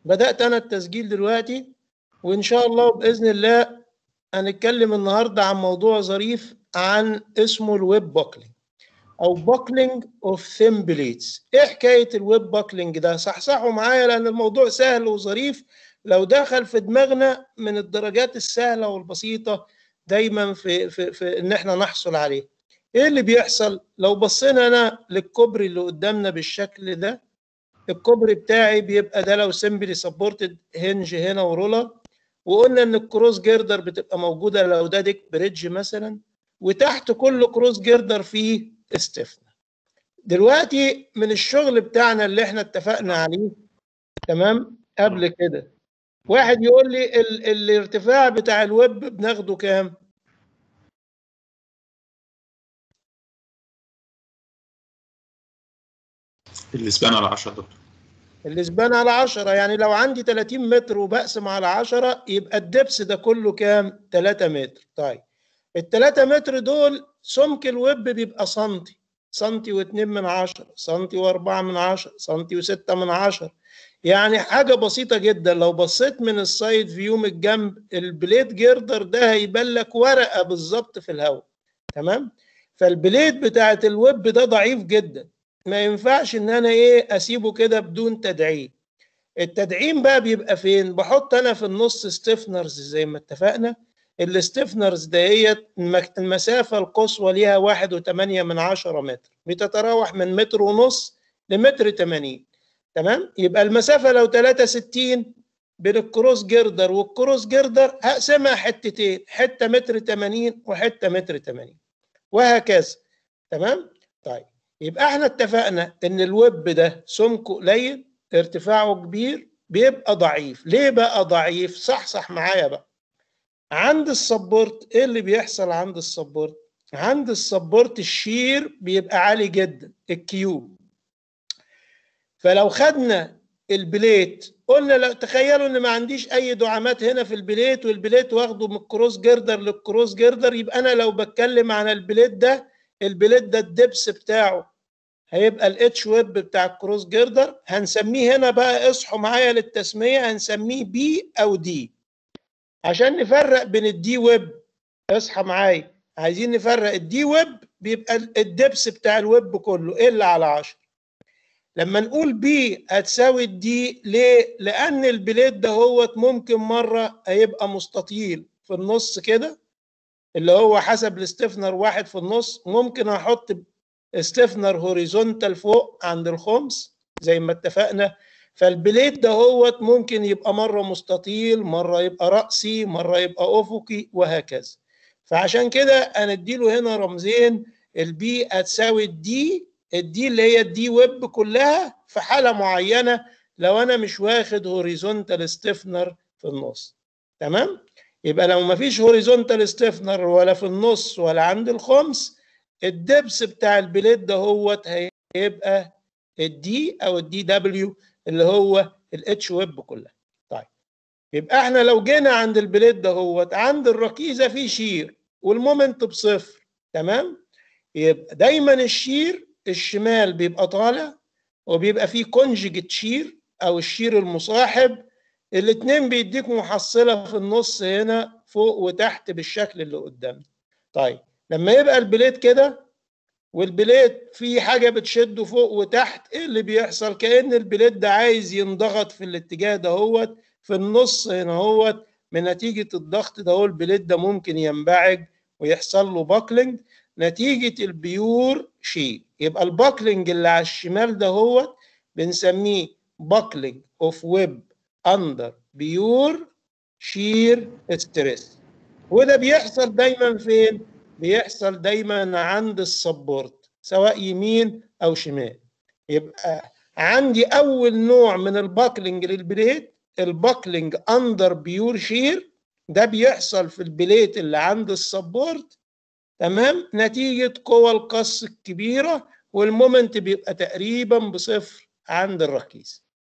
بدات انا التسجيل دلوقتي وان شاء الله باذن الله هنتكلم النهارده عن موضوع ظريف عن اسمه الويب باكلينج او باكلينج اوف ثيم بليتس ايه حكايه الويب باكلينج ده صحصحوا معايا لان الموضوع سهل وظريف لو دخل في دماغنا من الدرجات السهله والبسيطه دايما في في, في ان احنا نحصل عليه ايه اللي بيحصل لو بصينا انا للكوبري اللي قدامنا بالشكل ده الكوبري بتاعي بيبقى ده لو سمبلي سبورتد هنج هنا ورولر وقلنا ان الكروس جيردر بتبقى موجوده لو ده ديك بريدج مثلا وتحت كل كروس جيردر فيه استفنى دلوقتي من الشغل بتاعنا اللي احنا اتفقنا عليه تمام قبل كده واحد يقول لي ال الارتفاع بتاع الويب بناخده كام الاسبان على 10 دكتور الاسبان على 10 يعني لو عندي 30 متر وبقسم على 10 يبقى الدبس ده كله كام 3 متر طيب ال 3 متر دول سمك الويب بيبقى سنتي سنتي واتنين من عشرة سنتي واربعة من عشرة سنتي وستة من عشرة يعني حاجة بسيطة جدا لو بصيت من السايد فيو من الجنب البليد جيردر ده هيبان لك ورقة بالظبط في الهواء تمام فالبليد بتاعت الويب ده ضعيف جدا ما ينفعش ان انا ايه اسيبه كده بدون تدعيم التدعيم بقى بيبقى فين بحط انا في النص ستيفنرز زي ما اتفقنا الستيفنرز دهيت المسافة القصوى ليها واحد وثمانية من عشرة متر بتتراوح من متر ونص لمتر تمانين تمام يبقى المسافة لو 63 بين الكروس جيردر والكروس جيردر هقسمها حتتين حتة متر 80 وحتة متر 80 وهكذا تمام طيب يبقى احنا اتفقنا ان الويب ده سمكه قليل ارتفاعه كبير بيبقى ضعيف ليه بقى ضعيف صح صح معايا بقى عند السبورت ايه اللي بيحصل عند السبورت عند السبورت الشير بيبقى عالي جدا الكيوب فلو خدنا البليت قلنا لو تخيلوا ان ما عنديش اي دعامات هنا في البليت والبليت واخده من الكروس جيردر للكروس جيردر يبقى انا لو بتكلم عن البليت ده البليت ده الدبس بتاعه هيبقى الاتش ويب بتاع الكروس جيردر هنسميه هنا بقى اصحوا معايا للتسميه هنسميه بي او دي عشان نفرق بين الدي ويب اصحى معايا عايزين نفرق الدي ويب بيبقى الدبس بتاع الويب كله ال على 10 لما نقول بي هتساوي الدي ليه لان البليد ده هو ممكن مره هيبقى مستطيل في النص كده اللي هو حسب الاستفنر واحد في النص ممكن احط استفنر هوريزونتال فوق عند الخمس زي ما اتفقنا فالبليد ده هو ممكن يبقى مره مستطيل مره يبقى راسي مره يبقى افقي وهكذا فعشان كده هنديله هنا رمزين البي هتساوي الدي الدي اللي هي الدي ويب كلها في حاله معينه لو انا مش واخد هوريزونتال ستيفنر في النص تمام يبقى لو ما فيش هوريزونتال ستيفنر ولا في النص ولا عند الخمس الدبس بتاع البليد ده هو هيبقى الدي او الدي دبليو اللي هو الاتش ويب كلها طيب يبقى احنا لو جينا عند البليد ده هو عند الركيزه في شير والمومنت بصفر تمام يبقى دايما الشير الشمال بيبقى طالع وبيبقى فيه كونجيجيت شير او الشير المصاحب الاثنين بيديك محصله في النص هنا فوق وتحت بالشكل اللي قدامنا طيب لما يبقى البليت كده والبليت في حاجه بتشده فوق وتحت ايه اللي بيحصل كان البليت ده عايز ينضغط في الاتجاه دهوت في النص هنا هوت من نتيجه الضغط ده هو البليت ده ممكن ينبعج ويحصل له باكلينج نتيجه البيور شيء يبقى الباكلينج اللي على الشمال ده هو بنسميه باكلينج اوف ويب اندر بيور شير ستريس وده بيحصل دايما فين بيحصل دايما عند السبورت سواء يمين او شمال يبقى عندي اول نوع من الباكلينج للبليت الباكلينج اندر بيور شير ده بيحصل في البليت اللي عند السبورت تمام نتيجة قوى القص الكبيرة والمومنت بيبقى تقريبا بصفر عند الركيز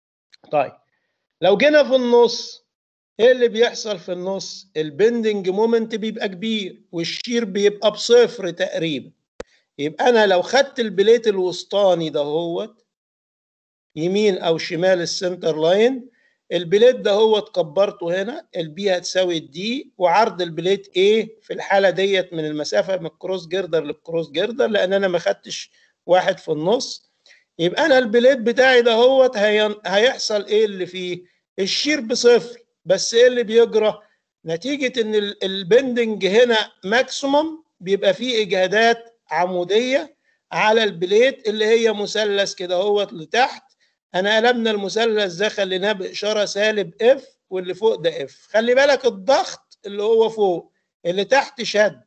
طيب لو جينا في النص ايه اللي بيحصل في النص البندنج مومنت بيبقى كبير والشير بيبقى بصفر تقريبا يبقى انا لو خدت البليت الوسطاني ده هوت يمين او شمال السنتر لاين البليت ده هو اتكبرته هنا البي هتساوي الدي وعرض البليت ايه في الحاله ديت من المسافه من الكروس جيردر للكروس جيردر لان انا ما خدتش واحد في النص يبقى انا البليت بتاعي ده هو هيحصل ايه اللي فيه الشير بصفر بس ايه اللي بيجرى نتيجه ان البندنج هنا ماكسيموم بيبقى فيه اجهادات عموديه على البليت اللي هي مثلث كده هو لتحت انا قلبنا المثلث ده خليناه باشاره سالب اف واللي فوق ده اف خلي بالك الضغط اللي هو فوق اللي تحت شد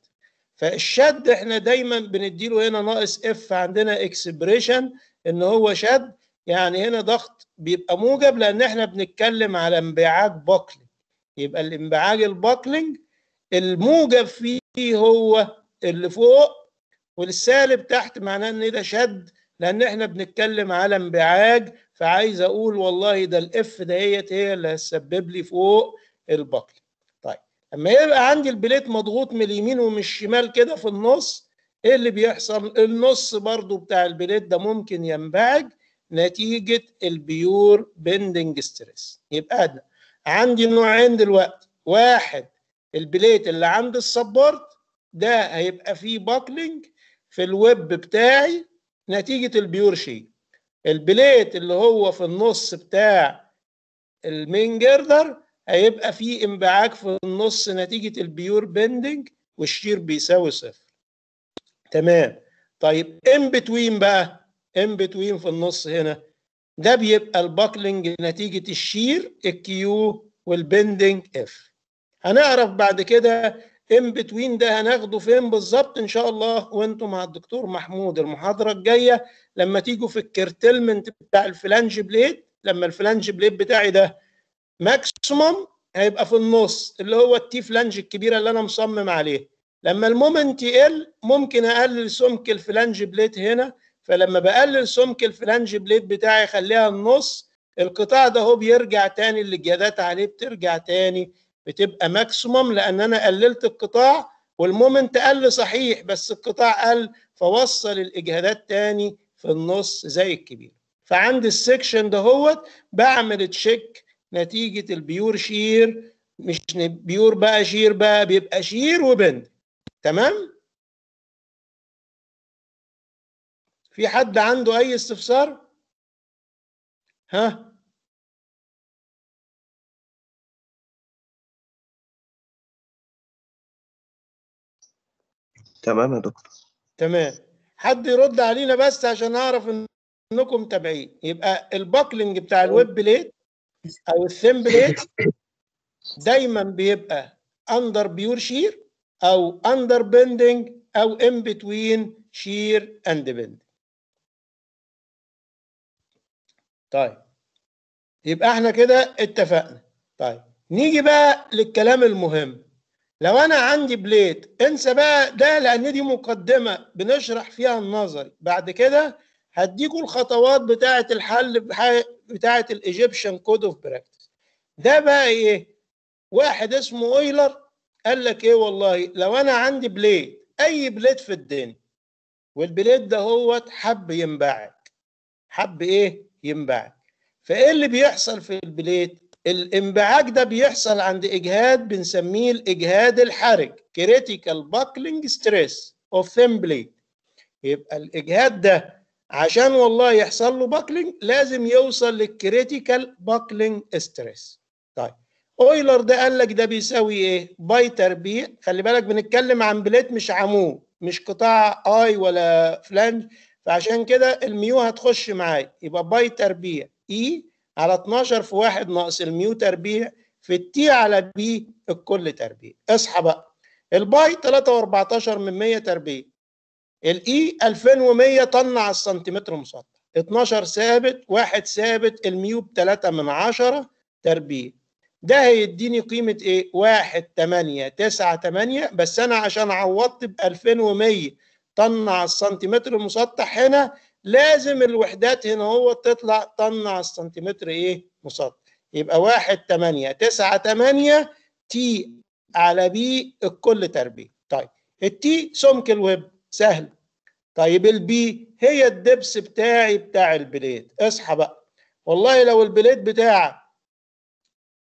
فالشد احنا دايما بنديله هنا ناقص اف عندنا اكسبريشن ان هو شد يعني هنا ضغط بيبقى موجب لان احنا بنتكلم على انبعاج باكلينج يبقى الانبعاج الباكلينج الموجب فيه هو اللي فوق والسالب تحت معناه ان ده شد لان احنا بنتكلم على انبعاج فعايز اقول والله ده الاف دهيت هي اللي هتسبب لي فوق الباكلينج طيب لما يبقى عندي البليت مضغوط من اليمين ومن الشمال كده في النص ايه اللي بيحصل النص برضو بتاع البليت ده ممكن ينبعج نتيجة البيور بندنج ستريس يبقى ده عندي نوعين دلوقتي واحد البليت اللي عند السبورت ده هيبقى فيه باكلينج في الويب بتاعي نتيجة البيور شيء البليت اللي هو في النص بتاع المين جردر هيبقى فيه انبعاج في النص نتيجة البيور بندنج والشير بيساوي صفر تمام طيب ان بتوين بقى ان بتوين في النص هنا ده بيبقى الباكلينج نتيجة الشير الكيو والبندنج اف هنعرف بعد كده ان بتوين ده هناخده فين بالظبط ان شاء الله وانتم مع الدكتور محمود المحاضره الجايه لما تيجوا في الكيرتلمنت بتاع الفلانج بليد لما الفلانج بليد بتاعي ده ماكسيموم هيبقى في النص اللي هو التي فلانج الكبيره اللي انا مصمم عليه لما المومنت يقل ممكن اقلل سمك الفلانج بليد هنا فلما بقلل سمك الفلانج بليد بتاعي اخليها النص القطاع ده هو بيرجع تاني الاجهادات عليه بترجع تاني بتبقى ماكسيموم لان انا قللت القطاع والمومنت قل صحيح بس القطاع قل فوصل الاجهادات تاني في النص زي الكبير فعند السكشن دهوت بعمل تشيك نتيجه البيور شير مش بيور بقى شير بقى بيبقى شير وبند تمام في حد عنده اي استفسار ها تمام يا دكتور تمام حد يرد علينا بس عشان اعرف انكم متابعين يبقى الباكلينج بتاع الويب بليت او الثيم بليت دايما بيبقى اندر بيور شير او اندر بندنج او ان بتوين شير اند بند طيب يبقى احنا كده اتفقنا طيب نيجي بقى للكلام المهم لو انا عندي بليت انسى بقى ده لان دي مقدمه بنشرح فيها النظري بعد كده هديكوا الخطوات بتاعه الحل بتاعه الايجيبشن كود اوف براكتس ده بقى ايه واحد اسمه اويلر قال لك ايه والله لو انا عندي بليت اي بليت في الدنيا والبليت ده هو حب ينبعج حب ايه ينبعج فايه اللي بيحصل في البليت الانبعاج ده بيحصل عند اجهاد بنسميه الاجهاد الحرج كريتيكال باكلينج ستريس اوف ثين بليد يبقى الاجهاد ده عشان والله يحصل له باكلينج لازم يوصل للكريتيكال باكلينج ستريس طيب اويلر ده قال لك ده بيساوي ايه باي تربيع خلي بالك بنتكلم عن بليت مش عمود مش قطاع اي ولا فلانج فعشان كده الميو هتخش معايا يبقى باي تربيع اي على 12 في 1 ناقص الميو تربيع في التي على بي الكل تربيع اصحى بقى الباي 3 و14 من 100 تربيع الاي 2100 طن على السنتيمتر مسطح 12 ثابت واحد ثابت الميو ب 3 من 10 تربيع ده هيديني قيمة ايه؟ 1 8 9 8 بس انا عشان عوضت ب 2100 طن على السنتيمتر المسطح هنا لازم الوحدات هنا هو تطلع طن على السنتيمتر ايه مسطح يبقى واحد تمانية تسعة تمانية تي على بي الكل تربيع طيب التي سمك الويب سهل طيب البي هي الدبس بتاعي بتاع البليد اصحى بقى والله لو البليد بتاعك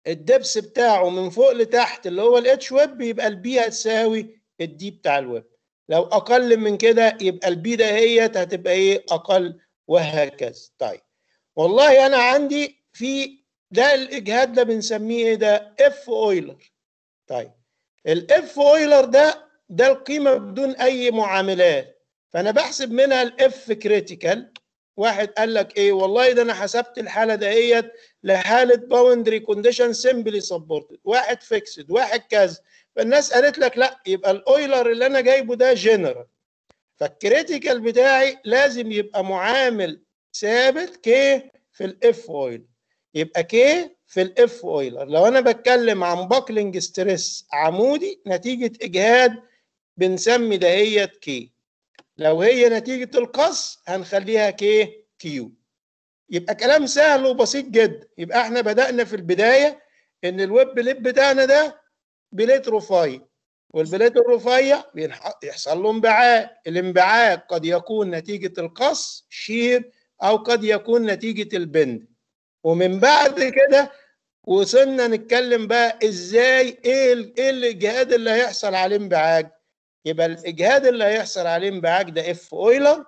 الدبس بتاعه من فوق لتحت اللي هو الاتش ويب يبقى البي هتساوي الدي بتاع الويب لو اقل من كده يبقى البي دهيت هتبقى ايه اقل وهكذا طيب والله انا عندي في ده الاجهاد ده بنسميه ايه ده اف اويلر طيب الاف اويلر ده ده القيمه بدون اي معاملات فانا بحسب منها الاف كريتيكال واحد قال لك ايه والله ده انا حسبت الحاله دهيت لحاله باوندري كونديشن سمبلي سبورتد واحد فيكسد واحد كذا فالناس قالت لك لا يبقى الاويلر اللي انا جايبه ده جنرال فالكريتيكال بتاعي لازم يبقى معامل ثابت كي في الاف اويلر يبقى كي في الاف اويلر لو انا بتكلم عن باكلينج ستريس عمودي نتيجه اجهاد بنسمي دهيت كي لو هي نتيجه القص هنخليها كي كيو يبقى كلام سهل وبسيط جدا يبقى احنا بدانا في البدايه ان الويب ليب بتاعنا ده بليت رفيع والبليت الرفيع يحصل له انبعاج الانبعاج قد يكون نتيجه القص شير او قد يكون نتيجه البند ومن بعد كده وصلنا نتكلم بقى ازاي ايه ايه الاجهاد اللي هيحصل عليه انبعاج يبقى الاجهاد اللي هيحصل عليه انبعاج ده اف اويلر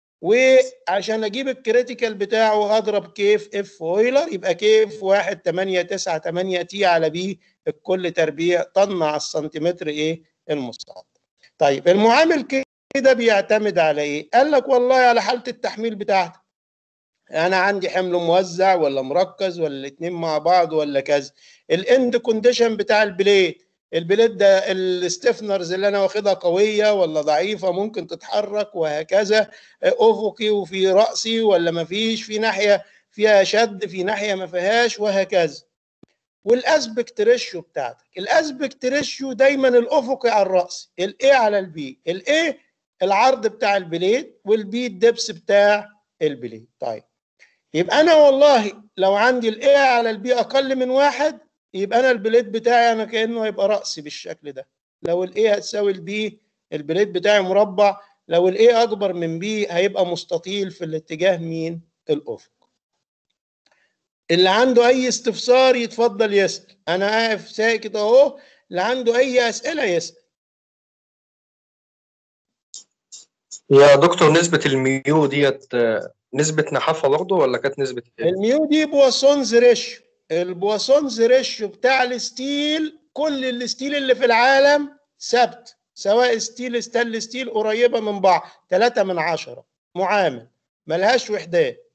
وعشان اجيب الكريتيكال بتاعه هضرب كيف اف اويلر يبقى كيف 1 8 9 8 تي على بي الكل تربيع طن على السنتيمتر ايه المستطيل طيب المعامل كده بيعتمد على ايه قال لك والله على حاله التحميل بتاعتك انا عندي حمل موزع ولا مركز ولا الاثنين مع بعض ولا كذا الاند كونديشن بتاع البليد البليد ده الستيفنرز اللي انا واخدها قويه ولا ضعيفه ممكن تتحرك وهكذا افقي وفي راسي ولا ما فيش في ناحيه فيها شد في ناحيه ما فيهاش وهكذا والاسبكت ريشيو بتاعتك الاسبكت ريشيو دايما الافقي على الراس الاي على البي الاي العرض بتاع البليد والبي الدبس بتاع البليد طيب يبقى انا والله لو عندي الاي على البي اقل من واحد يبقى انا البليد بتاعي انا كانه هيبقى راسي بالشكل ده لو الاي هتساوي البي البليد بتاعي مربع لو الاي اكبر من بي هيبقى مستطيل في الاتجاه مين الافق اللي عنده اي استفسار يتفضل يسال انا واقف ساكت اهو اللي عنده اي اسئله يسال يا دكتور نسبة الميو ديت نسبة نحافة برضه ولا كانت نسبة ايه؟ الميو دي بواسونز ريشيو البواسونز ريشيو بتاع الستيل كل الستيل اللي في العالم ثابت سواء ستيل ستانلس ستيل قريبه من بعض 3 من 10 معامل ملهاش وحدات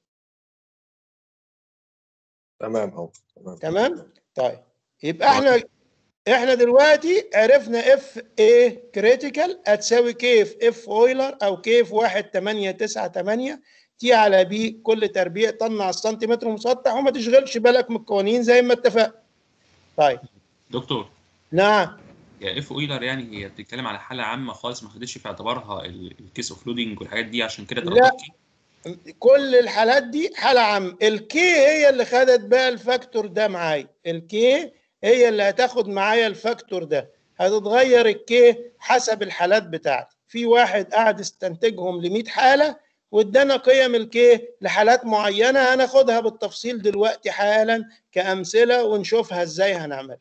تمام اهو تمام تمام طيب يبقى احنا احنا دلوقتي عرفنا اف ايه كريتيكال هتساوي كيف اف اويلر او كيف 1 8 9 8 تي على بي كل تربيع طن على السنتيمتر مسطح وما تشغلش بالك من القوانين زي ما اتفقنا طيب دكتور نعم يا اف اويلر يعني هي بتتكلم على حاله عامه خالص ما خدتش في اعتبارها ال- الكيس اوف لودنج والحاجات دي عشان كده لا. درجات كي كل الحالات دي حالة عام الكي هي اللي خدت بقى الفاكتور ده معايا الكي هي اللي هتاخد معايا الفاكتور ده هتتغير الكي حسب الحالات بتاعتي في واحد قاعد استنتجهم ل 100 حالة وادانا قيم الكي لحالات معينة هناخدها بالتفصيل دلوقتي حالا كأمثلة ونشوفها ازاي هنعملها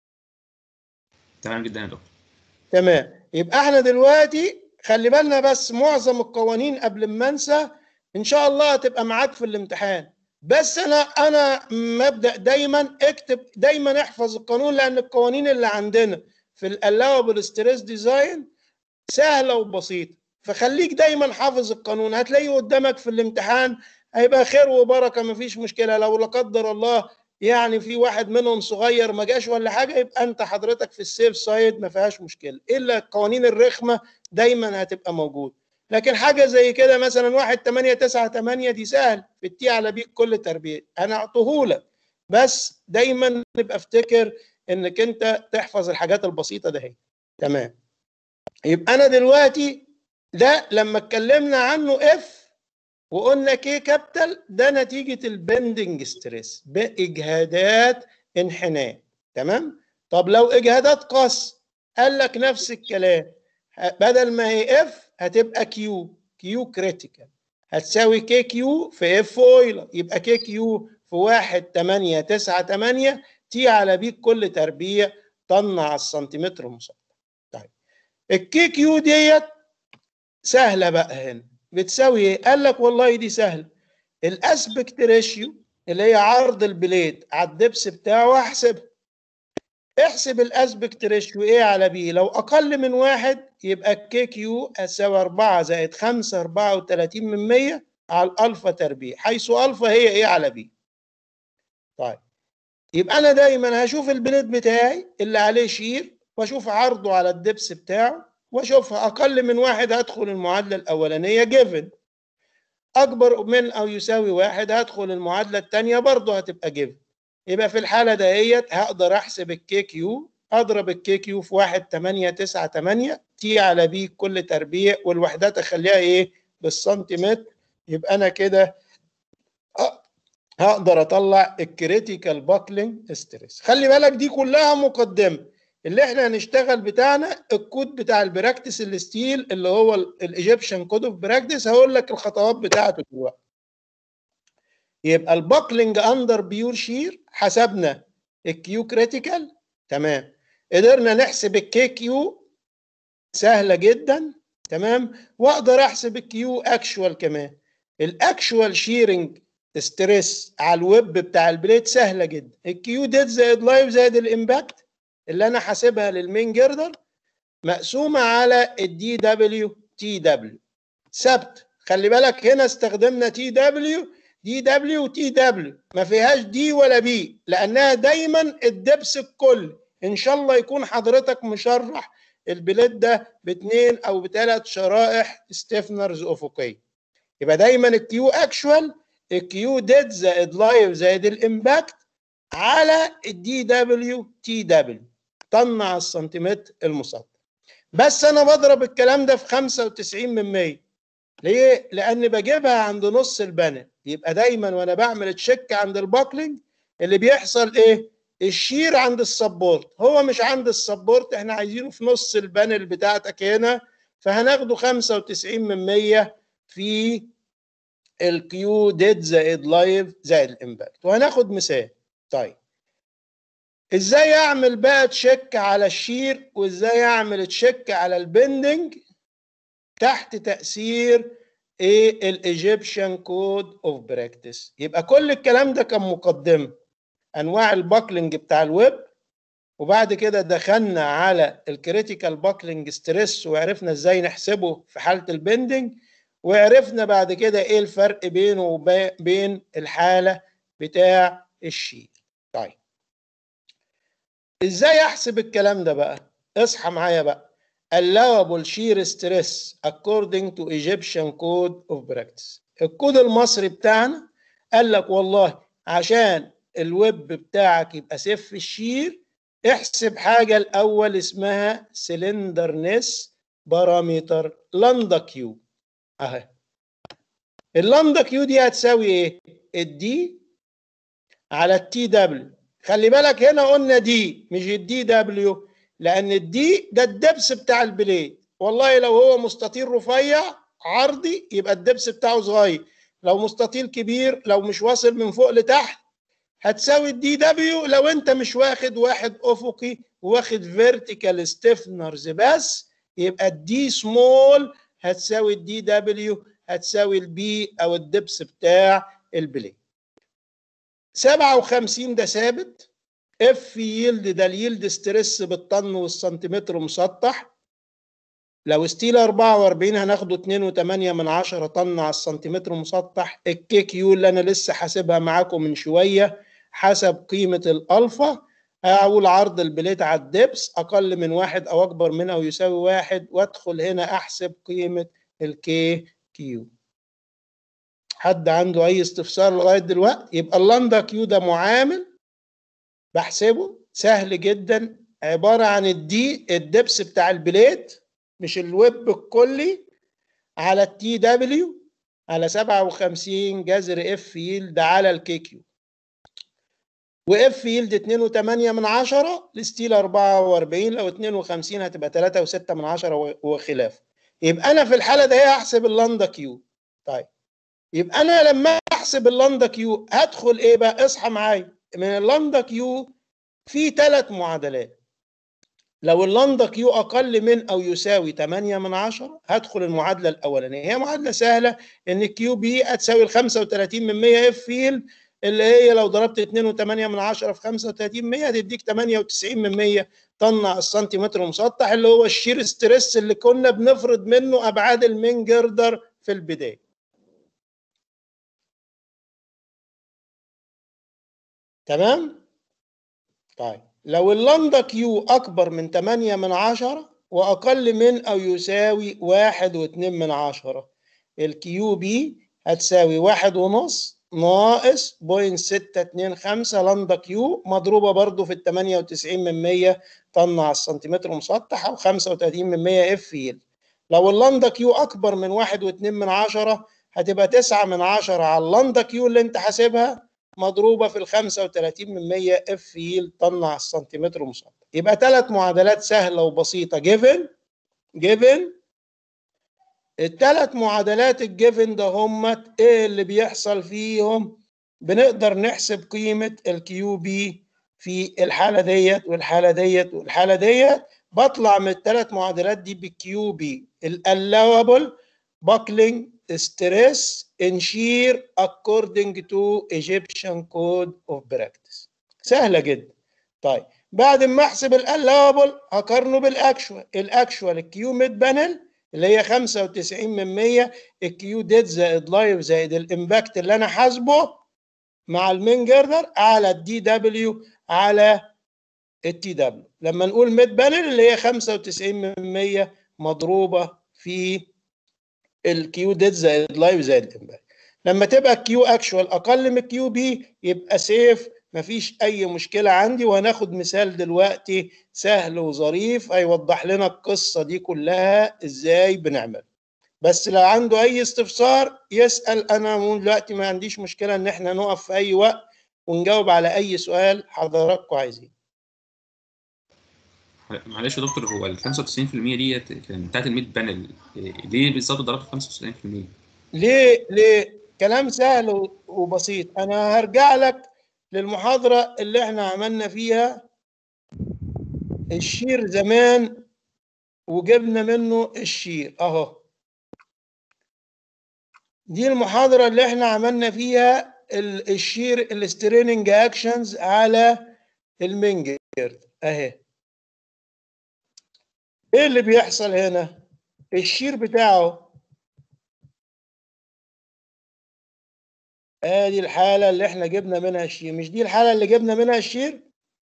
تمام جدا يا دكتور تمام يبقى احنا دلوقتي خلي بالنا بس معظم القوانين قبل ما انسى ان شاء الله هتبقى معاك في الامتحان بس انا انا مبدا دايما اكتب دايما احفظ القانون لان القوانين اللي عندنا في الالاوبل ستريس ديزاين سهله وبسيطه فخليك دايما حافظ القانون هتلاقيه قدامك في الامتحان هيبقى خير وبركه مفيش مشكله لو لا قدر الله يعني في واحد منهم صغير ما جاش ولا حاجه يبقى انت حضرتك في السيف سايد ما فيهاش مشكله الا القوانين الرخمه دايما هتبقى موجود لكن حاجه زي كده مثلا واحد 8 9 8 دي سهل في التي على بي كل تربيه انا اعطيهولك بس دايما نبقى افتكر انك انت تحفظ الحاجات البسيطه ده هي تمام يبقى انا دلوقتي ده لما اتكلمنا عنه اف وقلنا كي كابيتال ده نتيجه البندنج ستريس باجهادات انحناء تمام طب لو اجهادات قص قال لك نفس الكلام بدل ما هي اف هتبقى كيو كيو كريتيكال هتساوي كي كيو في اف اويلر يبقى كي كيو في 1 8 9 8 تي تي على بي كل تربيع طن على السنتيمتر المسطح طيب الكي كيو ديت سهله بقى هنا بتساوي ايه قال لك والله دي سهله الاسبكت ريشيو اللي هي عرض البليد على الدبس بتاعه احسبها احسب الاسبكت ريشيو ايه على بي لو اقل من واحد يبقى الكي كيو هتساوي 4 زائد 5 34 من 100 على الالفا تربيع حيث الفا هي ايه على بي طيب يبقى انا دايما هشوف البليد بتاعي اللي عليه شير واشوف عرضه على الدبس بتاعه واشوفها اقل من واحد هدخل المعادله الاولانيه جيفن اكبر من او يساوي واحد هدخل المعادله الثانيه برضه هتبقى جيفن يبقى في الحاله دهيت هقدر احسب الكي كيو اضرب الكي كيو في 1 8 9 8 تي على بي كل تربيع والوحدات اخليها ايه بالسنتيمتر يبقى انا كده هقدر اطلع الكريتيكال باكلينج ستريس خلي بالك دي كلها مقدمه اللي احنا هنشتغل بتاعنا الكود بتاع البراكتس الستيل اللي هو الايجيبشن كود اوف براكتس هقول لك الخطوات بتاعته دلوقتي يبقى الباكلينج اندر بيور شير حسبنا الكيو كريتيكال تمام قدرنا نحسب الكي كيو سهله جدا تمام واقدر احسب الكيو اكشوال كمان الاكشوال شيرنج ستريس على الويب بتاع البليت سهله جدا الكيو ديت زائد لايف زائد الامباكت اللي انا حاسبها للمين جردر مقسومه على الدي دبليو تي دبليو ثبت خلي بالك هنا استخدمنا تي دبليو دي دبليو وتي دبليو ما فيهاش دي ولا بي لانها دايما الدبس الكل ان شاء الله يكون حضرتك مشرح البليد ده باثنين او بثلاث شرائح ستيفنرز افقيه يبقى دايما الكيو اكشوال الكيو ديد زائد لايف زائد الامباكت على الدي دبليو تي دبليو طن على السنتيمتر المسطح بس انا بضرب الكلام ده في 95 من 100 ليه؟ لان بجيبها عند نص البانل يبقى دايما وانا بعمل تشيك عند الباكلينج اللي بيحصل ايه؟ الشير عند السبورت هو مش عند السبورت احنا عايزينه في نص البانل بتاعتك هنا فهناخده 95 من 100 في الكيو ديد زائد لايف زائد الامباكت وهناخد مثال طيب ازاي اعمل بقى تشيك على الشير وازاي اعمل تشيك على البندنج تحت تاثير ايه الايجيبشن كود اوف براكتس يبقى كل الكلام ده كان مقدمه انواع الباكلينج بتاع الويب وبعد كده دخلنا على الكريتيكال باكلينج ستريس وعرفنا ازاي نحسبه في حاله البندنج وعرفنا بعد كده ايه الفرق بينه وبين الحاله بتاع الشير طيب ازاي احسب الكلام ده بقى اصحى معايا بقى allowable shear stress according to Egyptian code of practice الكود المصري بتاعنا قال لك والله عشان الويب بتاعك يبقى سيف الشير احسب حاجة الأول اسمها سلندرنس بارامتر لاندا كيو اهي اللاندا كيو دي هتساوي ايه؟ الدي على التي دبليو خلي بالك هنا قلنا دي مش الدي دبليو لان الدي ده الدبس بتاع البليد والله لو هو مستطيل رفيع عرضي يبقى الدبس بتاعه صغير لو مستطيل كبير لو مش واصل من فوق لتحت هتساوي الدي دبليو لو انت مش واخد واحد افقي واخد فيرتيكال ستيفنرز بس يبقى الدي سمول هتساوي الدي دبليو هتساوي البي او الدبس بتاع البليد 57 ده ثابت اف يلد ده اليلد ستريس بالطن والسنتيمتر مسطح لو ستيل 44 هناخده 2.8 من 10 طن على السنتيمتر مسطح الكي كيو اللي انا لسه حاسبها معاكم من شويه حسب قيمه الالفا اقول عرض البليت على الدبس اقل من واحد او اكبر من او يساوي واحد وادخل هنا احسب قيمه الكي كيو حد عنده اي استفسار لغايه دلوقتي يبقى اللاندا كيو ده معامل بحسبه سهل جدا عباره عن الدي الدبس بتاع البليت مش الويب الكلي على التي دبليو على 57 جذر اف يلد على الكي كيو واف يلد 2.8 من 10 لستيل 44 لو 52 هتبقى 3.6 من 10 وخلافه يبقى انا في الحاله دي هحسب اللاندا كيو طيب يبقى انا لما احسب اللاندا كيو هدخل ايه بقى اصحى معايا من اللاندا كيو في ثلاث معادلات لو اللندا كيو اقل من او يساوي 8 من 10 هدخل المعادله الاولانيه هي معادله سهله ان الكيو بي هتساوي ال 35 من 100 اف فيل اللي هي لو ضربت 2.8 من 10 في 35 100 هتديك 98 من 100 طن على السنتيمتر مسطح اللي هو الشير ستريس اللي كنا بنفرض منه ابعاد المين جردر في البدايه تمام طيب لو اللندا كيو اكبر من 8 من 10 واقل من او يساوي 1 و2 من 10 الكيو بي هتساوي واحد ونص ناقص بوينت ستة اتنين خمسة لندا كيو مضروبة برضو في التمانية وتسعين من مية طن على السنتيمتر مسطح أو خمسة وتلاتين من مية اف يل لو اللندا كيو أكبر من واحد واتنين من عشرة هتبقى تسعة من عشرة على اللندا كيو اللي أنت حاسبها مضروبة في الخمسة وتلاتين من مية اف يل طن على السنتيمتر مسطح يبقى ثلاث معادلات سهلة وبسيطة جيفن جيفن الثلاث معادلات الجيفن ده هم ايه اللي بيحصل فيهم بنقدر نحسب قيمة الكيو بي في الحالة ديت والحالة ديت والحالة ديت بطلع من الثلاث معادلات دي بالكيو بي allowable buckling stress in shear according to Egyptian code of practice سهلة جدا طيب بعد ما احسب الالوبل هقارنه بالاكشوال الاكشوال الكيو ميد بانل اللي هي 95 من 100 الكيو ديد زائد لايف زائد الامباكت اللي انا حاسبه مع المين جردر على الدي دبليو على التي دبليو لما نقول ميد بانل اللي هي 95 من 100 مضروبه في الكيو ديد زائد لايف زائد الامباكت لما تبقى الكيو اكشوال اقل من الكيو بي يبقى سيف مفيش اي مشكله عندي وهناخد مثال دلوقتي سهل وظريف هيوضح لنا القصه دي كلها ازاي بنعمل بس لو عنده اي استفسار يسال انا دلوقتي ما عنديش مشكله ان احنا نقف في اي وقت ونجاوب على اي سؤال حضراتكم عايزين معلش يا دكتور هو ال 95% ديت كان بتاعت الميد بانل ليه بالظبط ضربت 95%؟ ليه ليه كلام سهل وبسيط انا هرجع لك للمحاضرة اللي احنا عملنا فيها الشير زمان وجبنا منه الشير اهو دي المحاضرة اللي احنا عملنا فيها الشير الستريننج اكشنز على المنجر اهي ايه اللي بيحصل هنا الشير بتاعه ادي الحالة اللي احنا جبنا منها الشير مش دي الحالة اللي جبنا منها الشير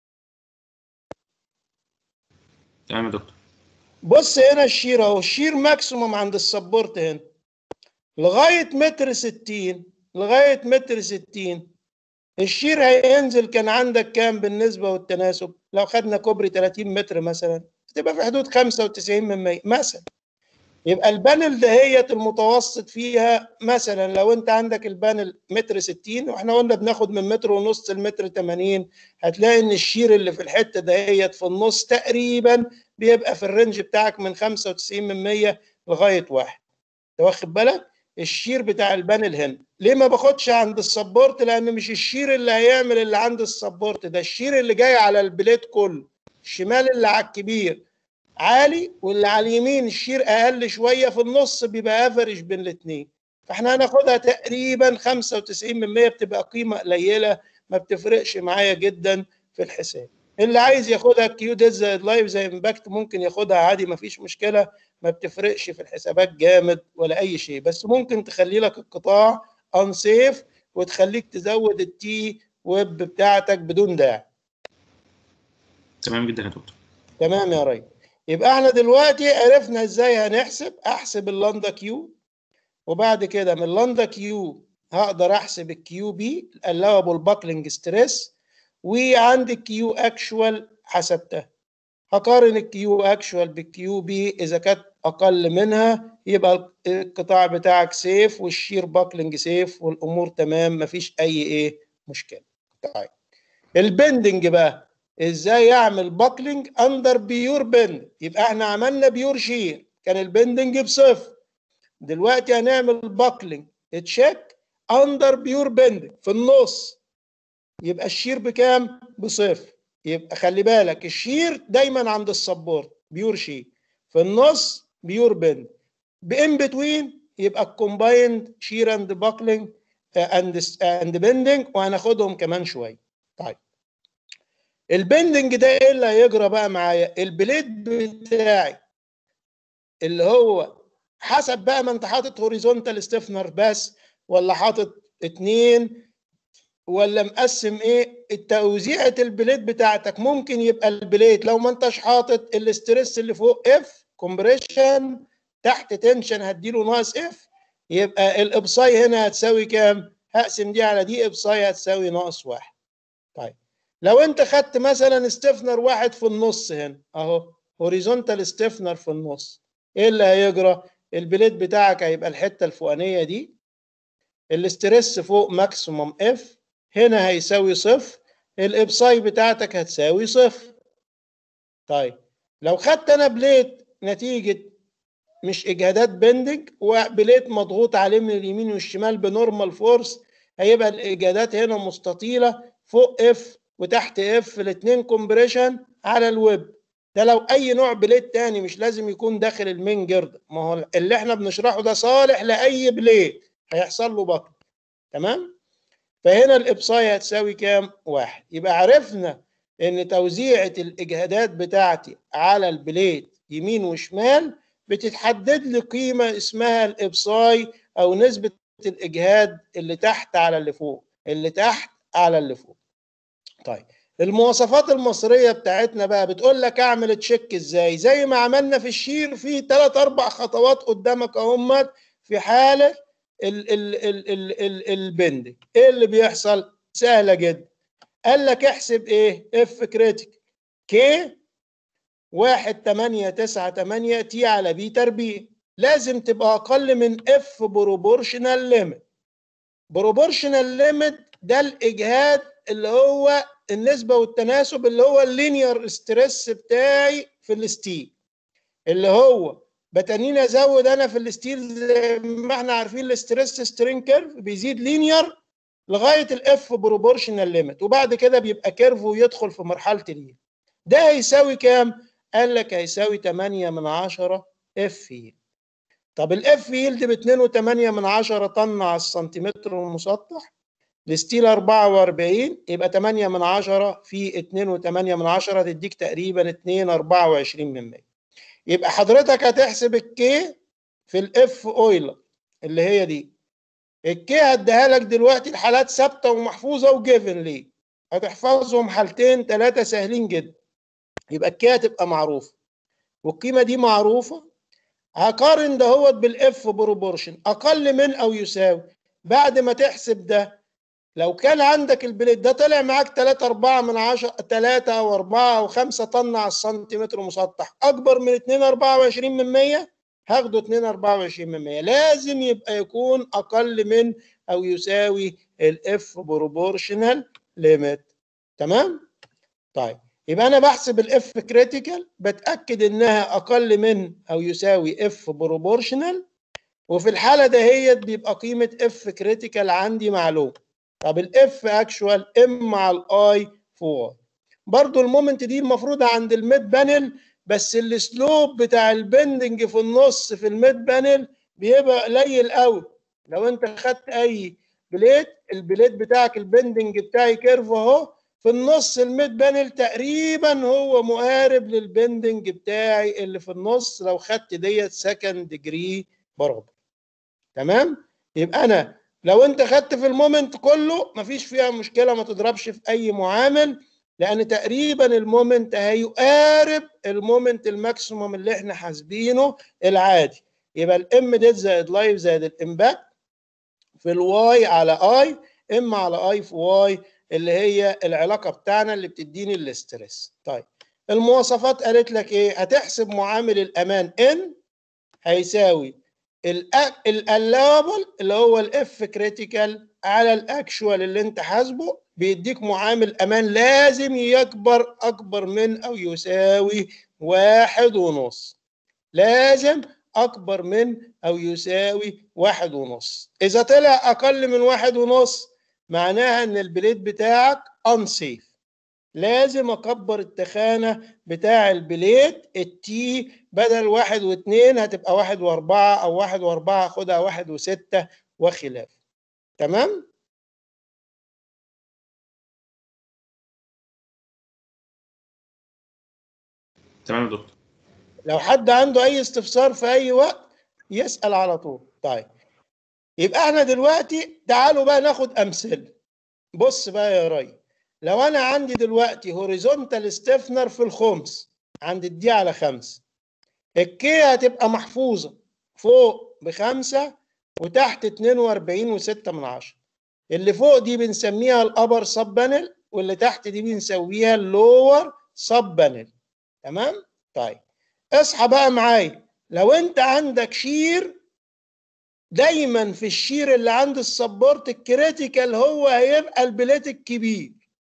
تمام يا دكتور بص هنا الشير اهو الشير ماكسيموم عند السبورت هنا لغاية متر ستين لغاية متر ستين الشير هينزل كان عندك كام بالنسبة والتناسب لو خدنا كوبري 30 متر مثلا تبقى في حدود 95 من 100 مثلا يبقى البانل دهيت المتوسط فيها مثلا لو انت عندك البانل متر 60 واحنا قلنا بناخد من متر ونص لمتر 80 هتلاقي ان الشير اللي في الحته دهيت في النص تقريبا بيبقى في الرينج بتاعك من 95 من 100 لغايه واحد انت واخد بالك الشير بتاع البانل هنا ليه ما باخدش عند السبورت لان مش الشير اللي هيعمل اللي عند السبورت ده الشير اللي جاي على البليت كله الشمال اللي على الكبير عالي واللي على اليمين الشير اقل شويه في النص بيبقى افرج بين الاثنين فاحنا هناخدها تقريبا 95 من 100 بتبقى قيمه قليله ما بتفرقش معايا جدا في الحساب اللي عايز ياخدها كيو ديز زائد لايف زي امباكت ممكن ياخدها عادي ما فيش مشكله ما بتفرقش في الحسابات جامد ولا اي شيء بس ممكن تخلي لك القطاع انسيف وتخليك تزود التي ويب بتاعتك بدون داعي تمام جدا يا دكتور تمام يا ريس يبقى احنا دلوقتي عرفنا ازاي هنحسب احسب اللندا كيو وبعد كده من اللندا كيو هقدر احسب الكيو بي اللاوبل باكلينج ستريس وعندي الكيو اكشوال حسبتها هقارن الكيو اكشوال بالكيو بي اذا كانت اقل منها يبقى القطاع بتاعك سيف والشير باكلينج سيف والامور تمام مفيش اي ايه مشكله طيب البندنج بقى ازاي اعمل باكلينج اندر بيور بند يبقى احنا عملنا بيور شير كان البندنج بصفر دلوقتي هنعمل باكلينج تشيك اندر بيور بند في النص يبقى الشير بكام بصفر يبقى خلي بالك الشير دايما عند السبورت بيور شير في النص بيور بند بان بتوين يبقى الكومبايند شير اند باكلينج اند اند بندنج وهناخدهم كمان شويه طيب البندنج ده ايه اللي هيجرى بقى معايا البليد بتاعي اللي هو حسب بقى ما انت حاطط هوريزونتال ستيفنر بس ولا حاطط اتنين ولا مقسم ايه التوزيعة البليت بتاعتك ممكن يبقى البليت لو ما انتش حاطط الاسترس اللي فوق اف كومبريشن تحت تنشن هديله ناقص اف يبقى الابصاي هنا هتساوي كام؟ هقسم دي على دي ابصاي هتساوي ناقص واحد. طيب لو انت خدت مثلا ستيفنر واحد في النص هنا اهو هوريزونتال ستيفنر في النص ايه اللي هيجرى؟ البليت بتاعك هيبقى الحته الفوقانيه دي الاسترس فوق ماكسيموم اف هنا هيساوي صفر الابصاي بتاعتك هتساوي صفر طيب لو خدت انا بليت نتيجه مش اجهادات بندنج وبليت مضغوط عليه من اليمين والشمال بنورمال فورس هيبقى الاجهادات هنا مستطيله فوق اف وتحت اف الاثنين كومبريشن على الويب ده لو اي نوع بليت تاني مش لازم يكون داخل المين جرد ما هو اللي احنا بنشرحه ده صالح لاي بليت هيحصل له بطن تمام فهنا الابصاي هتساوي كام واحد يبقى عرفنا ان توزيعة الاجهادات بتاعتي على البليت يمين وشمال بتتحدد لي قيمة اسمها الابصاي او نسبة الاجهاد اللي تحت على اللي فوق اللي تحت على اللي فوق طيب المواصفات المصرية بتاعتنا بقى بتقول لك اعمل تشيك ازاي زي ما عملنا في الشير في ثلاث اربع خطوات قدامك اهمت في حالة ال ال ال ال ال البندنج ايه اللي بيحصل سهلة جدا قال لك احسب ايه اف كريتيك كي واحد تمانية تسعة تمانية تي على بي تربيع لازم تبقى اقل من اف بروبورشنال ليميت بروبورشنال ليميت ده الاجهاد اللي هو النسبه والتناسب اللي هو اللينير ستريس بتاعي في الستيل اللي هو بتنين ازود انا في الستيل زي ما احنا عارفين الاستريس سترين كيرف بيزيد لينير لغايه الاف بروبورشنال ليميت وبعد كده بيبقى كيرف ويدخل في مرحله اليل ده هيساوي كام؟ قال لك هيساوي 8 من 10 اف يلد طب الاف يلد ب 2.8 من 10 طن على السنتيمتر المسطح الستيل 44 يبقى 8 من 10 في 2.8 من 10 تديك تقريبا 2 24 من 100 يبقى حضرتك هتحسب الكي في الاف اويلر اللي هي دي الكي هديها لك دلوقتي الحالات ثابته ومحفوظه وجيفن ليه هتحفظهم حالتين ثلاثه سهلين جدا يبقى الكي هتبقى معروفه والقيمه دي معروفه هقارن دهوت بالاف بروبورشن اقل من او يساوي بعد ما تحسب ده لو كان عندك البليت ده طلع معاك 3 4 من 10 3 او 4 او 5 طن على السنتيمتر مسطح اكبر من 2 24 من 100 هاخده 2 24 من 100 لازم يبقى يكون اقل من او يساوي الاف بروبورشنال ليميت تمام طيب يبقى انا بحسب الاف كريتيكال بتاكد انها اقل من او يساوي اف بروبورشنال وفي الحاله دهيت بيبقى قيمه اف كريتيكال عندي معلوم طب الاف اكشوال ام مع الاي في واي برضو المومنت دي المفروض عند الميد بانل بس السلوب بتاع البندنج في النص في الميد بانل بيبقى قليل قوي لو انت خدت اي بليت البليت بتاعك البندنج بتاعي كيرف اهو في النص الميد بانل تقريبا هو مقارب للبندنج بتاعي اللي في النص لو خدت ديت سكند ديجري برابر تمام يبقى انا لو انت خدت في المومنت كله مفيش فيها مشكله ما تضربش في اي معامل لان تقريبا المومنت هيقارب المومنت الماكسيموم اللي احنا حاسبينه العادي يبقى الام ديت زائد لايف زائد الامباكت في الواي على اي ام على اي في واي اللي هي العلاقه بتاعنا اللي بتديني الاسترس طيب المواصفات قالت لك ايه هتحسب معامل الامان ان هيساوي الالابل اللي هو الاف كريتيكال على الاكشوال اللي انت حاسبه بيديك معامل امان لازم يكبر اكبر من او يساوي واحد ونص لازم اكبر من او يساوي واحد ونص اذا طلع اقل من واحد ونص معناها ان البليد بتاعك unsafe لازم اكبر التخانه بتاع البليت التي بدل واحد واثنين هتبقى واحد واربعه او واحد واربعه خدها واحد وسته وخلاف تمام تمام يا دكتور لو حد عنده اي استفسار في اي وقت يسال على طول طيب يبقى احنا دلوقتي تعالوا بقى ناخد امثله بص بقى يا ري لو انا عندي دلوقتي هوريزونتال ستيفنر في الخمس عند الدي على خمسة الكي هتبقى محفوظة فوق بخمسة وتحت 42 وستة من عشرة اللي فوق دي بنسميها الابر سب بانل واللي تحت دي بنسويها اللور سب بانل تمام طيب اصحى بقى معايا لو انت عندك شير دايما في الشير اللي عند السبورت الكريتيكال هو هيبقى البليت الكبير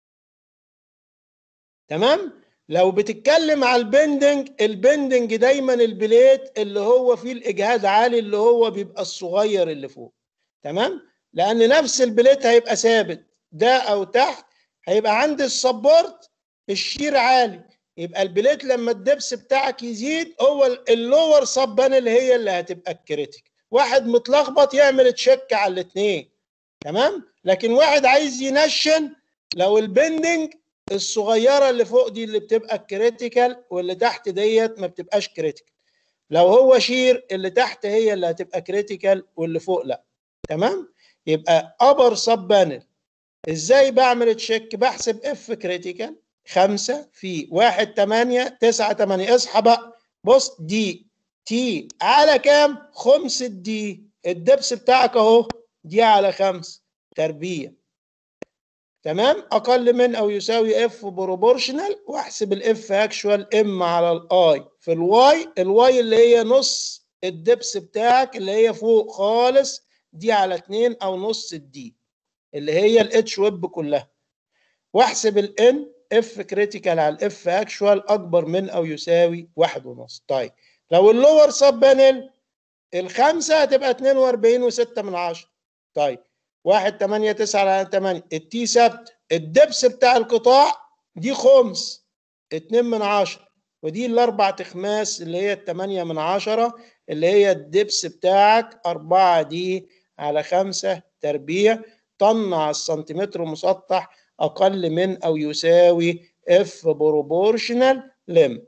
تمام لو بتتكلم على البندنج البندنج دايما البليت اللي هو فيه الاجهاد عالي اللي هو بيبقى الصغير اللي فوق تمام لان نفس البليت هيبقى ثابت ده او تحت هيبقى عند السبورت الشير عالي يبقى البليت لما الدبس بتاعك يزيد هو اللور سب بانل هي اللي هتبقى الكريتيك واحد متلخبط يعمل تشيك على الاثنين تمام لكن واحد عايز ينشن لو البندنج الصغيره اللي فوق دي اللي بتبقى الكريتيكال واللي تحت ديت ما بتبقاش كريتيكال لو هو شير اللي تحت هي اللي هتبقى كريتيكال واللي فوق لا تمام يبقى ابر سب بانل ازاي بعمل تشيك بحسب اف كريتيكال خمسة في واحد تمانية تسعة تمانية اصحى بقى بص دي تي على كام خمس الدي الدبس بتاعك اهو دي على خمس تربية تمام اقل من او يساوي اف بروبورشنال واحسب الاف اكشوال ام على الاي في الواي الواي اللي هي نص الدبس بتاعك اللي هي فوق خالص دي على اتنين او نص الدي اللي هي الاتش ويب كلها واحسب الان اف كريتيكال على الاف اكشوال اكبر من او يساوي واحد ونص طيب لو اللور سب بانل الخمسه هتبقى 42 و6 من عشرة طيب 1 8 9 على 8 التي ثابت الدبس بتاع القطاع دي خمس 2 من عشرة ودي الاربع تخماس اللي هي الثمانية من عشرة اللي هي الدبس بتاعك 4 دي على 5 تربيع طن على السنتيمتر مسطح اقل من او يساوي اف بروبورشنال لم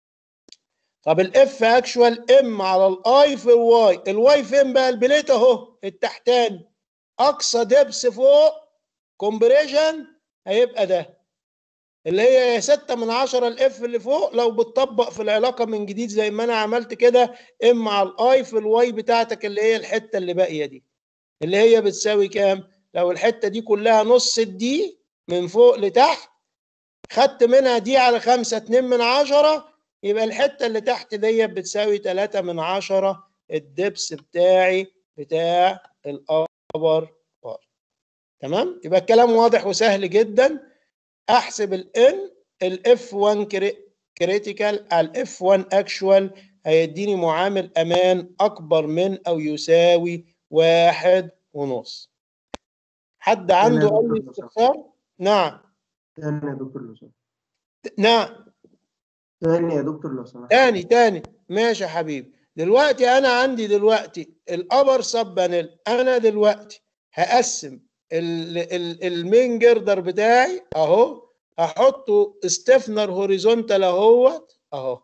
طب الاف اكشوال ام على الاي في الواي الواي فين بقى البليت اهو التحتاني اقصى دبس فوق كومبريشن هيبقى ده اللي هي 6 من 10 الاف اللي فوق لو بتطبق في العلاقه من جديد زي ما انا عملت كده ام على الاي في الواي بتاعتك اللي هي الحته اللي باقيه دي اللي هي بتساوي كام لو الحته دي كلها نص الدي من فوق لتحت خدت منها دي على خمسة اتنين من عشرة يبقى الحتة اللي تحت دي بتساوي تلاتة من عشرة الدبس بتاعي بتاع الأبر بار تمام يبقى الكلام واضح وسهل جدا أحسب الان الاف 1 كريتيكال على الاف 1 اكشوال هيديني معامل امان اكبر من او يساوي واحد ونص حد عنده اي استفسار؟ نعم تاني يا دكتور لو سمحت نعم تاني يا دكتور لو سمحت تاني تاني ماشي يا حبيبي دلوقتي انا عندي دلوقتي الابر سب بانل انا دلوقتي هقسم ال- ال- المين جردر بتاعي اهو هحطه ستيفنر هوريزونتال اهوت اهو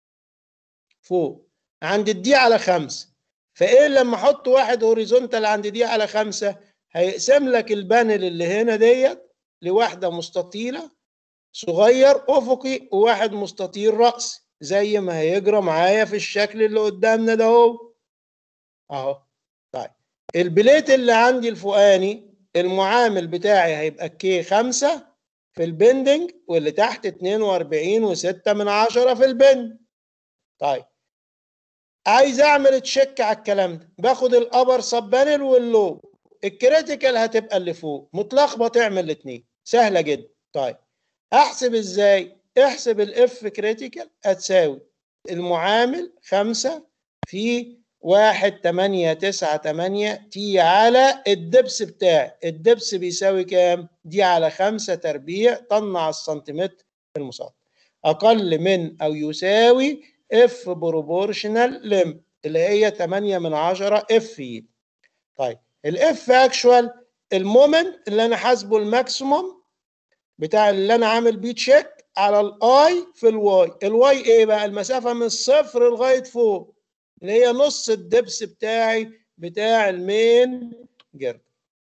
فوق عند الدي على خمسة فايه لما احط واحد هوريزونتال عند دي على خمسة هيقسم لك البانل اللي هنا ديت لواحدة مستطيلة صغير افقي وواحد مستطيل رأسي زي ما هيجرى معايا في الشكل اللي قدامنا ده اهو اهو طيب البليت اللي عندي الفوقاني المعامل بتاعي هيبقى كي خمسة في البندنج واللي تحت 42 وستة من عشرة في البند طيب عايز اعمل تشيك على الكلام ده باخد الابر سب بانل واللو الكريتيكال هتبقى اللي فوق متلخبط اعمل الاثنين سهله جدا طيب احسب ازاي احسب الاف كريتيكال هتساوي المعامل خمسة في واحد تمانية تسعة تمانية تي على الدبس بتاعي الدبس بيساوي كام؟ دي على خمسة تربيع طن على السنتيمتر المسطح أقل من أو يساوي اف بروبورشنال لم اللي هي 8 من 10 اف يد طيب الاف اكشوال المومنت اللي انا حاسبه الماكسيموم بتاع اللي انا عامل بيه تشيك على الاي في الواي الواي ايه بقى المسافه من الصفر لغايه فوق اللي هي نص الدبس بتاعي بتاع المين جرد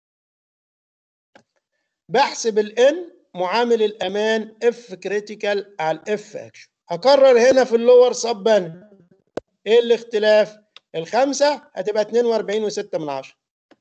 بحسب الان معامل الامان اف كريتيكال على الاف اكشن هكرر هنا في اللور سب بانل ايه الاختلاف الخمسه هتبقى 42 و6 من 10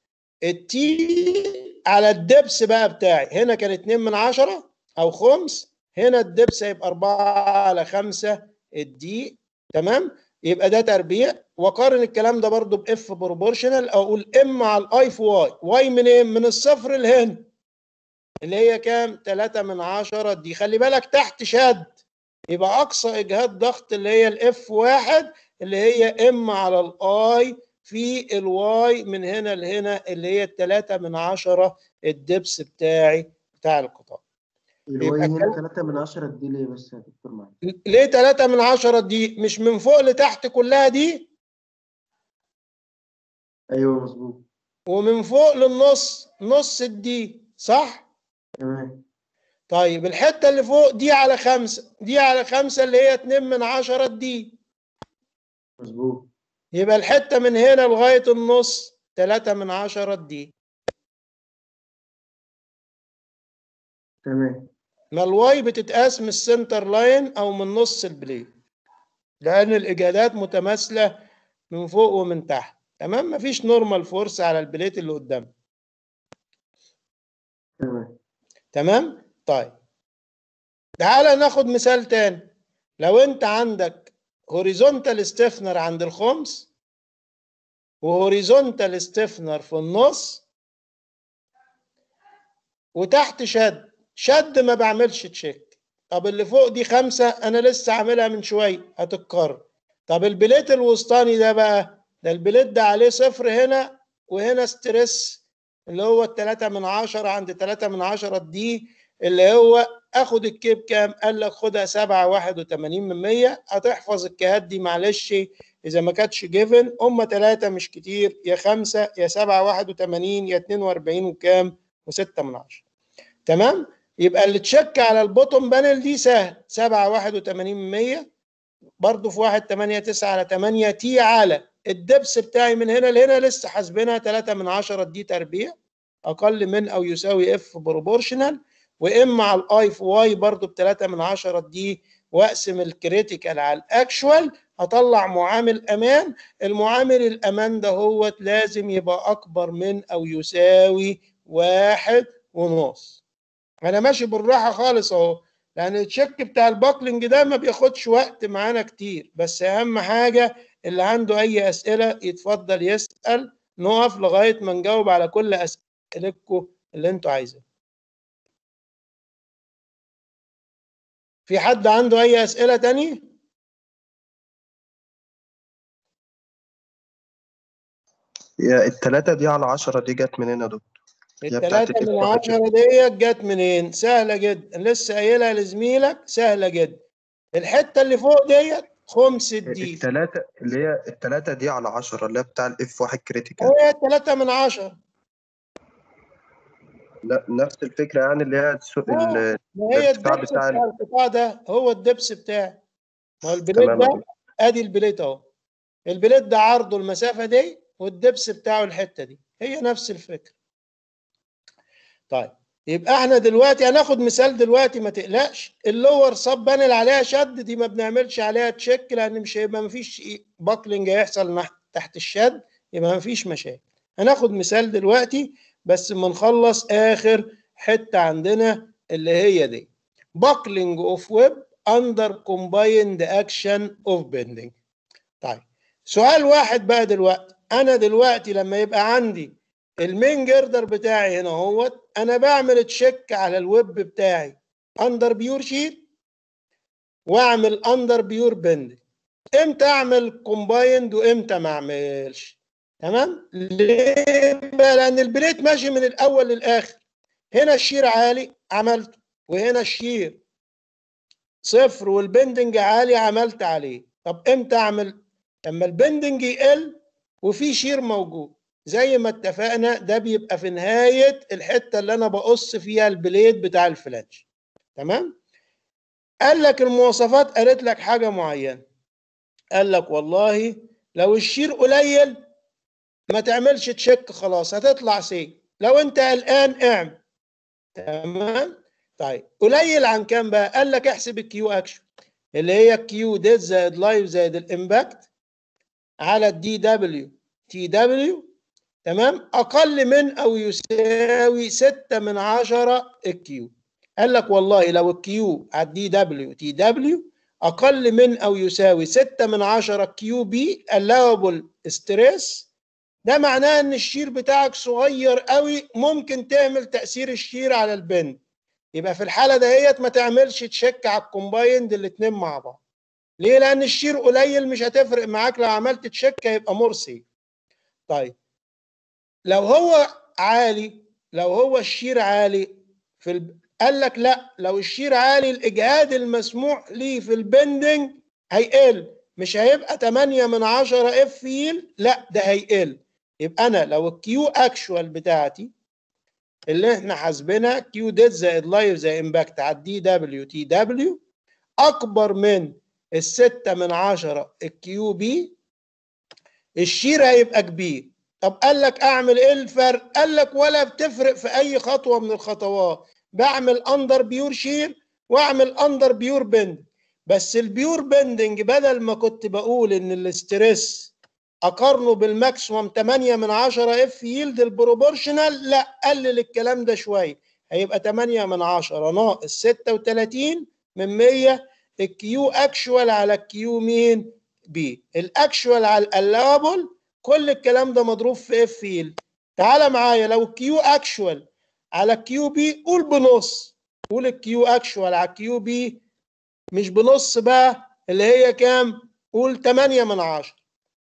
التي على الدبس بقى بتاعي هنا كان 2 من 10 او خمس هنا الدبس هيبقى 4 على 5 الدي تمام يبقى ده تربيع وقارن الكلام ده برضو باف بروبورشنال او اقول ام على الاي في واي واي من ايه من الصفر لهنا اللي هي كام 3 من 10 دي خلي بالك تحت شد يبقى اقصى اجهاد ضغط اللي هي الاف واحد اللي هي ام على الاي في الواي من هنا لهنا اللي هي 3 من 10 الدبس بتاعي بتاع القطاع الواي يبقى هنا 3 من 10 دي ليه بس يا دكتور معايا ليه 3 من 10 دي مش من فوق لتحت كلها دي ايوه مظبوط ومن فوق للنص نص الدي صح تمام طيب الحته اللي فوق دي على خمسة دي على خمسة اللي هي 2 من 10 دي مظبوط يبقى الحته من هنا لغايه النص 3 من 10 دي تمام ما الواي بتتقاس من السنتر لاين او من نص البليد لان الاجهادات متماثله من فوق ومن تحت تمام مفيش نورمال فورس على البليت اللي قدام تمام تمام طيب تعالى ناخد مثال تاني لو انت عندك هوريزونتال ستيفنر عند الخمس وهوريزونتال ستيفنر في النص وتحت شد شد ما بعملش تشيك طب اللي فوق دي خمسة أنا لسه عاملها من شوية هتتكرر طب البليت الوسطاني ده بقى ده البليت ده عليه صفر هنا وهنا ستريس اللي هو التلاتة من عشرة عند تلاتة من عشرة دي اللي هو اخد الكيب كام قال لك خدها سبعة واحد وتمانين من مية هتحفظ الكهات دي معلش اذا ما كانتش جيفن هم تلاتة مش كتير يا خمسة يا سبعة واحد وتمانين يا اتنين واربعين وكام وستة من عشرة تمام يبقى اللي تشك على البوتوم بانل دي سهل سبعة واحد وتمانين من مية برضه في واحد تمانية تسعة على تمانية تي على الدبس بتاعي من هنا لهنا لسه حاسبينها تلاتة من عشرة دي تربيع اقل من او يساوي اف بروبورشنال وام على الاي في واي برضو بتلاتة من عشرة دي واقسم الكريتيكال على الاكشوال هطلع معامل امان المعامل الامان ده هو لازم يبقى اكبر من او يساوي واحد ونص انا ماشي بالراحه خالص اهو لان التشيك بتاع الباكلينج ده ما بياخدش وقت معانا كتير بس اهم حاجه اللي عنده اي اسئله يتفضل يسال نقف لغايه ما نجاوب على كل اسئلتكم اللي انتوا عايزينها في حد عنده اي اسئله تاني يا التلاتة دي على عشرة دي جت منين يا دكتور؟ هي بتاعت التلاتة من الإف واحد عشرة ديت جت منين سهله جدا لسه قايلها لزميلك سهله جدا الحته اللي فوق ديت خمس الدي التلاتة اللي هي التلاتة دي على عشرة اللي هي بتاع الاف واحد كريتيكال هي تلاتة من عشرة لا نفس الفكرة يعني اللي هي السو- ال- ما هي الارتفاع الدبس بتاع بتاع القطاع ده هو الدبس بتاعي ما هو البليت تمام يا ده ادي البليت اهو البليت ده عرضه المسافه دي والدبس بتاعه الحته دي هي نفس الفكره طيب يبقى احنا دلوقتي هناخد مثال دلوقتي ما تقلقش اللور سب بانل عليها شد دي ما بنعملش عليها تشيك لان مش هيبقى ما فيش باكلينج هيحصل نح- تحت الشد يبقى ما فيش مشاكل هناخد مثال دلوقتي بس ما نخلص اخر حته عندنا اللي هي دي buckling of web under combined action of bending طيب سؤال واحد بقى دلوقتي انا دلوقتي لما يبقى عندي المين جردر بتاعي هنا اهوت انا بعمل تشيك على الويب بتاعي اندر بيور شيت واعمل اندر بيور بندنج امتى اعمل كومبايند وامتى ما اعملش تمام ليه بقى؟ لان البليت ماشي من الاول للاخر هنا الشير عالي عملته وهنا الشير صفر والبندنج عالي عملت عليه طب امتى اعمل لما البندنج يقل وفي شير موجود زي ما اتفقنا ده بيبقى في نهاية الحتة اللي انا بقص فيها البليد بتاع الفلانش تمام قال لك المواصفات قالت لك حاجة معينة قال لك والله لو الشير قليل ما تعملش تشيك خلاص هتطلع سي لو انت قلقان اعمل تمام طيب قليل عن كام بقى قال لك احسب الكيو اكشن اللي هي الكيو ديت زائد لايف زائد الامباكت على الدي دبليو تي دبليو تمام اقل من او يساوي 6 من 10 الكيو قال لك والله لو الكيو على الدي دبليو تي دبليو اقل من او يساوي 6 من 10 كيو بي allowable ستريس ده معناه ان الشير بتاعك صغير قوي ممكن تعمل تاثير الشير على البند يبقى في الحاله دهيت ما تعملش تشيك على الكومبايند الاثنين مع بعض ليه لان الشير قليل مش هتفرق معاك لو عملت تشيك هيبقى مرسي طيب لو هو عالي لو هو الشير عالي في ال... قال لك لا لو الشير عالي الاجهاد المسموح ليه في البندنج هيقل مش هيبقى 8 من 10 اف يل لا ده هيقل يبقى انا لو الكيو اكشوال بتاعتي اللي احنا حاسبينها كيو ديت زائد لايف زائد امباكت على الدي دبليو تي دبليو اكبر من الستة من عشرة الكيو بي الشير هيبقى كبير طب قال لك اعمل ايه الفرق قال لك ولا بتفرق في اي خطوة من الخطوات بعمل اندر بيور شير واعمل اندر بيور بند بس البيور بندنج بدل ما كنت بقول ان الاسترس اقارنه بالماكسيموم 8 من 10 اف يلد البروبورشنال لا قلل الكلام ده شويه هيبقى 8 من 10 ناقص 36 من 100 الكيو اكشوال على الكيو مين بي الاكشوال على الالابل كل الكلام ده مضروب في اف يلد تعالى معايا لو الكيو اكشوال على الكيو بي قول بنص قول الكيو اكشوال على الكيو بي مش بنص بقى اللي هي كام قول 8 من 10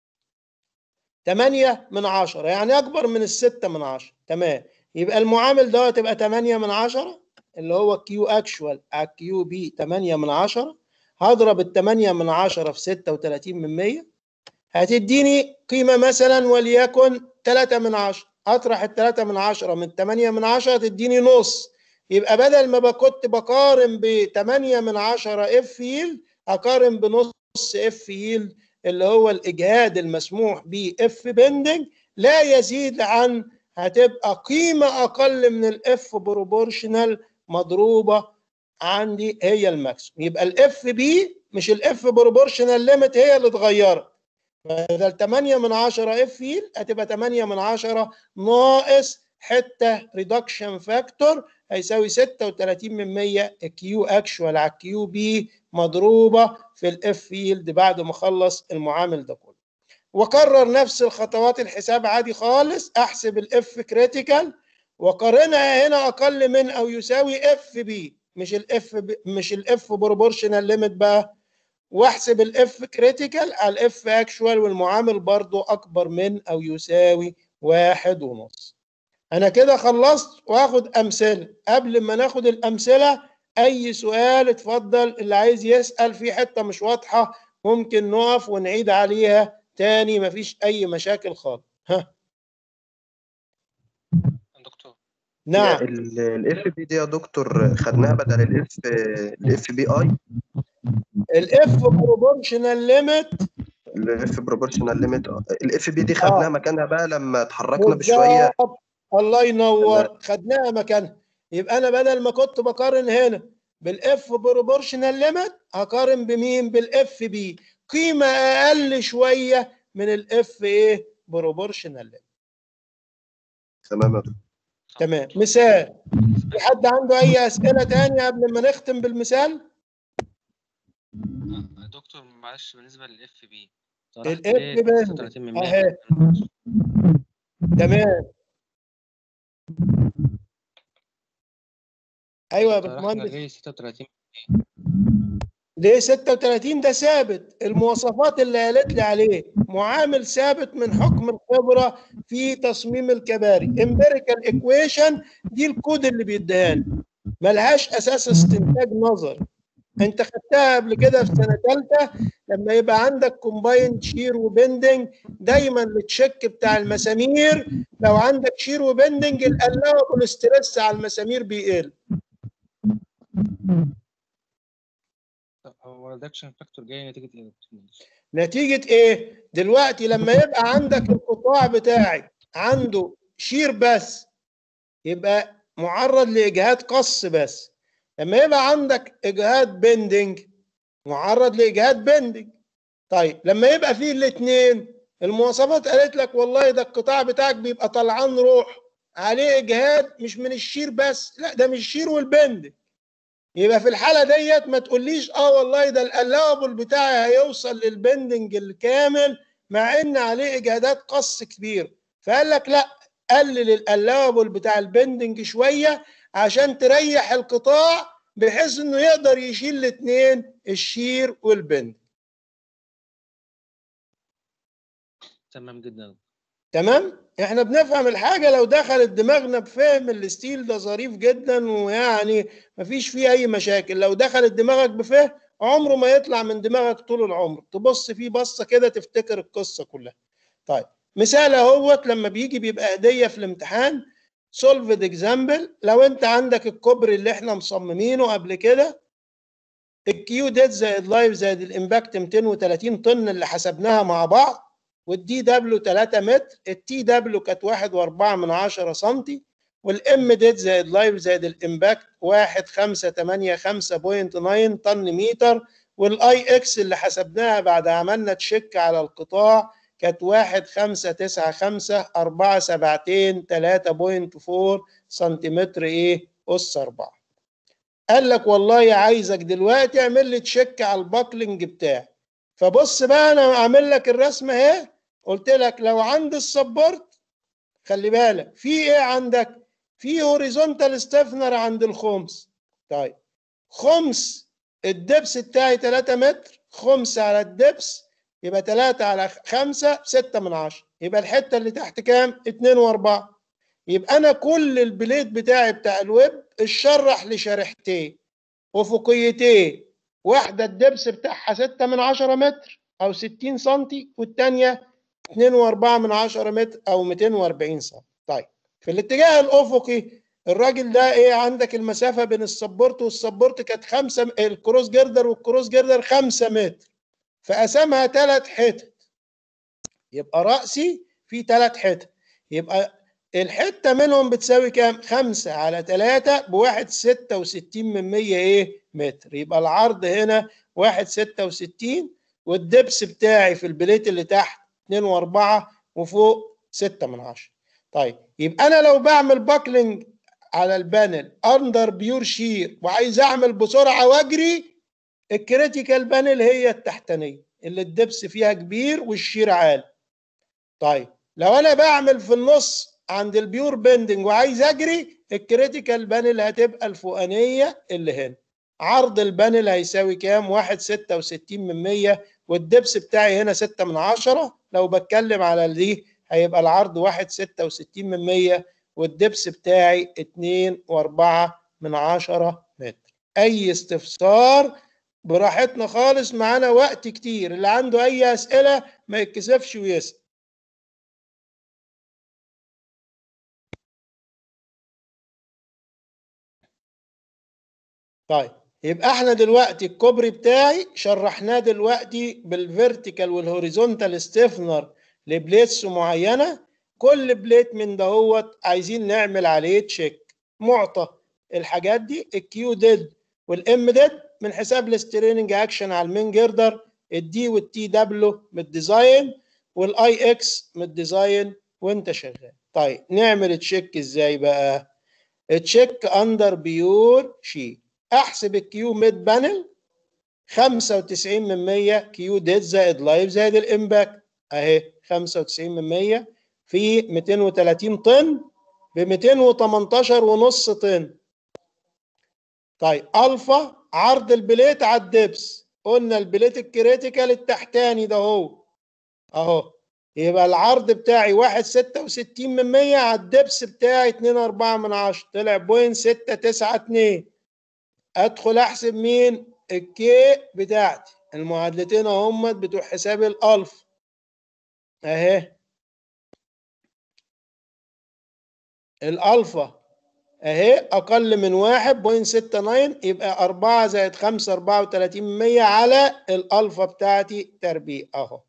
8 من 10 يعني اكبر من الستة من 10 تمام يبقى المعامل ده تبقى 8 من 10 اللي هو كيو اكشوال على كيو بي 8 من 10 هضرب ال 8 من 10 في 36 من 100 هتديني قيمة مثلا وليكن 3 من 10 اطرح ال 3 من 10 من 8 من 10 تديني نص يبقى بدل ما كنت بقارن ب 8 من 10 اف يلد اقارن بنص اف يلد اللي هو الاجهاد المسموح به اف بندنج لا يزيد عن هتبقى قيمه اقل من الاف بروبورشنال مضروبه عندي هي الماكسيموم يبقى الاف بي مش الاف بروبورشنال ليميت هي اللي اتغيرت بدل 8 من 10 اف يل هتبقى 8 من 10 ناقص حته ريدكشن فاكتور هيساوي 36 من 100 كيو اكشوال على كيو بي مضروبه في الاف يلد بعد ما اخلص المعامل ده كله واكرر نفس الخطوات الحساب عادي خالص احسب الاف كريتيكال واقارنها هنا اقل من او يساوي اف بي مش الاف مش الاف بروبورشنال ليميت بقى واحسب الاف كريتيكال على الاف اكشوال والمعامل برضو اكبر من او يساوي واحد ونص انا كده خلصت واخد امثله قبل ما ناخد الامثله اي سؤال اتفضل اللي عايز يسال في حته مش واضحه ممكن نقف ونعيد عليها تاني مفيش اي مشاكل خالص ها دكتور نعم الاف بي دي يا دكتور خدناها بدل الاف الاف بي اي الاف بروبورشنال ليميت الاف بروبورشنال ليميت الاف بي دي خدناها مكانها بقى لما اتحركنا بشويه الله ينور خدناها مكانها يبقى انا بدل ما كنت بقارن هنا بالاف بروبورشنال ليميت هقارن بمين بالاف بي قيمه اقل شويه من الاف ايه بروبورشنال ليميت تمام يا دكتور تمام مثال في حد عنده اي اسئله تانية قبل ما نختم بالمثال دكتور معلش بالنسبه للاف بي الاف بند اهي تمام ايوه يا باشمهندس 36 ليه 36 ده ثابت المواصفات اللي قالت لي عليه معامل ثابت من حكم الخبره في تصميم الكباري امبيريكال ايكويشن دي الكود اللي بيديهاني ملهاش اساس استنتاج نظري انت خدتها قبل كده في سنه ثالثه لما يبقى عندك كومبايند شير وبندنج دايما التشيك بتاع المسامير لو عندك شير وبندنج الالاوبل ستريس على المسامير بيقل طب هو ريدكشن فاكتور جاي نتيجة ايه يا دكتور؟ نتيجة ايه؟ دلوقتي لما يبقى عندك القطاع بتاعك عنده شير بس يبقى معرض لإجهاد قص بس لما يبقى عندك إجهاد بندنج معرض لإجهاد بندنج طيب لما يبقى فيه الاثنين المواصفات قالت لك والله ده القطاع بتاعك بيبقى طلعان روح عليه إجهاد مش من الشير بس لا ده من الشير والبندنج يبقى في الحالة ديت ما تقوليش اه والله ده الالابل بتاعي هيوصل للبندنج الكامل مع ان عليه اجهادات قص كبير فقال لك لا قلل الالابل بتاع البندنج شوية عشان تريح القطاع بحيث انه يقدر يشيل الاثنين الشير والبند تمام جدا تمام احنا بنفهم الحاجه لو دخلت دماغنا بفهم الستيل ده ظريف جدا ويعني مفيش فيه اي مشاكل لو دخلت دماغك بفهم عمره ما يطلع من دماغك طول العمر تبص فيه بصه كده تفتكر القصه كلها طيب مثال اهوت لما بيجي بيبقى هديه في الامتحان سولفد اكزامبل لو انت عندك الكوبري اللي احنا مصممينه قبل كده الكيو ديت زائد لايف زائد الامباكت 230 طن اللي حسبناها مع بعض والدي دبليو 3 متر التي دبليو كانت 1 و4 من 10 سم والام ديت زائد لايف زائد الامباكت 1 5 8 5.9 طن متر والاي اكس اللي حسبناها بعد عملنا تشيك على القطاع كانت 1 5 9 5 4 سبعتين 3.4 سنتيمتر ايه اس 4 قال لك والله عايزك دلوقتي اعمل لي تشيك على الباكلينج بتاعي فبص بقى انا عامل لك الرسمه اهي قلت لك لو عند السبورت خلي بالك في ايه عندك في هوريزونتال ستيفنر عند الخمس طيب خمس الدبس بتاعي 3 متر خمس على الدبس يبقى 3 على 5 6 من 10 يبقى الحته اللي تحت كام 2 و4 يبقى انا كل البليت بتاعي بتاع الويب اتشرح لشريحتين افقيتين واحده الدبس بتاعها 6 من 10 متر او 60 سم والثانيه 2 و4 من 10 متر او 240 سم طيب في الاتجاه الافقي الراجل ده ايه عندك المسافه بين السبورت والسبورت كانت 5 الكروس جردر والكروس جردر 5 متر فقسمها ثلاث حتت يبقى راسي في ثلاث حتت يبقى الحته منهم بتساوي كام؟ 5 على 3 بواحد 66 من 100 ايه؟ متر يبقى العرض هنا واحد 66 والدبس بتاعي في البليت اللي تحت 2 و4 وفوق 6 من 10 طيب يبقى انا لو بعمل باكلينج على البانل اندر بيور شير وعايز اعمل بسرعه واجري الكريتيكال بانل هي التحتانيه اللي الدبس فيها كبير والشير عالي طيب لو انا بعمل في النص عند البيور بندنج وعايز اجري الكريتيكال بانل هتبقى الفوقانيه اللي هنا عرض البانل هيساوي كام؟ 1.66 من 100 والدبس بتاعي هنا 6 من 10 لو بتكلم على دي هيبقى العرض 1.66 من 100 والدبس بتاعي 2 و4 من 10 متر اي استفسار براحتنا خالص معانا وقت كتير اللي عنده اي اسئله ما يتكسفش ويسال طيب يبقى احنا دلوقتي الكوبري بتاعي شرحناه دلوقتي بالفيرتيكال والهوريزونتال ستيفنر لبليتس معينه كل بليت من دهوت عايزين نعمل عليه تشيك معطى الحاجات دي الكيو ديد والام ديد من حساب الستريننج اكشن على المين جردر الدي والتي دبليو من الديزاين والاي اكس من الديزاين وانت شغال طيب نعمل تشيك ازاي بقى تشيك اندر بيور شيت احسب الكيو ميد بانل 95 من 100 كيو ديد زائد لايف زائد الامباكت اهي 95 من 100 في 230 طن ب 218 ونص طن طيب الفا عرض البليت على الدبس قلنا البليت الكريتيكال التحتاني ده هو اهو يبقى العرض بتاعي واحد ستة وستين من مية على الدبس بتاعي اتنين أربعة من عشرة طلع بوينت ستة تسعة اتنين أدخل أحسب مين الكي بتاعتي المعادلتين اهم بتوع حساب الألف أهي الألفا أهي أقل من واحد بوينت ستة ناين يبقى أربعة زائد خمسة أربعة وتلاتين من مية على الألفا بتاعتي تربيع أهو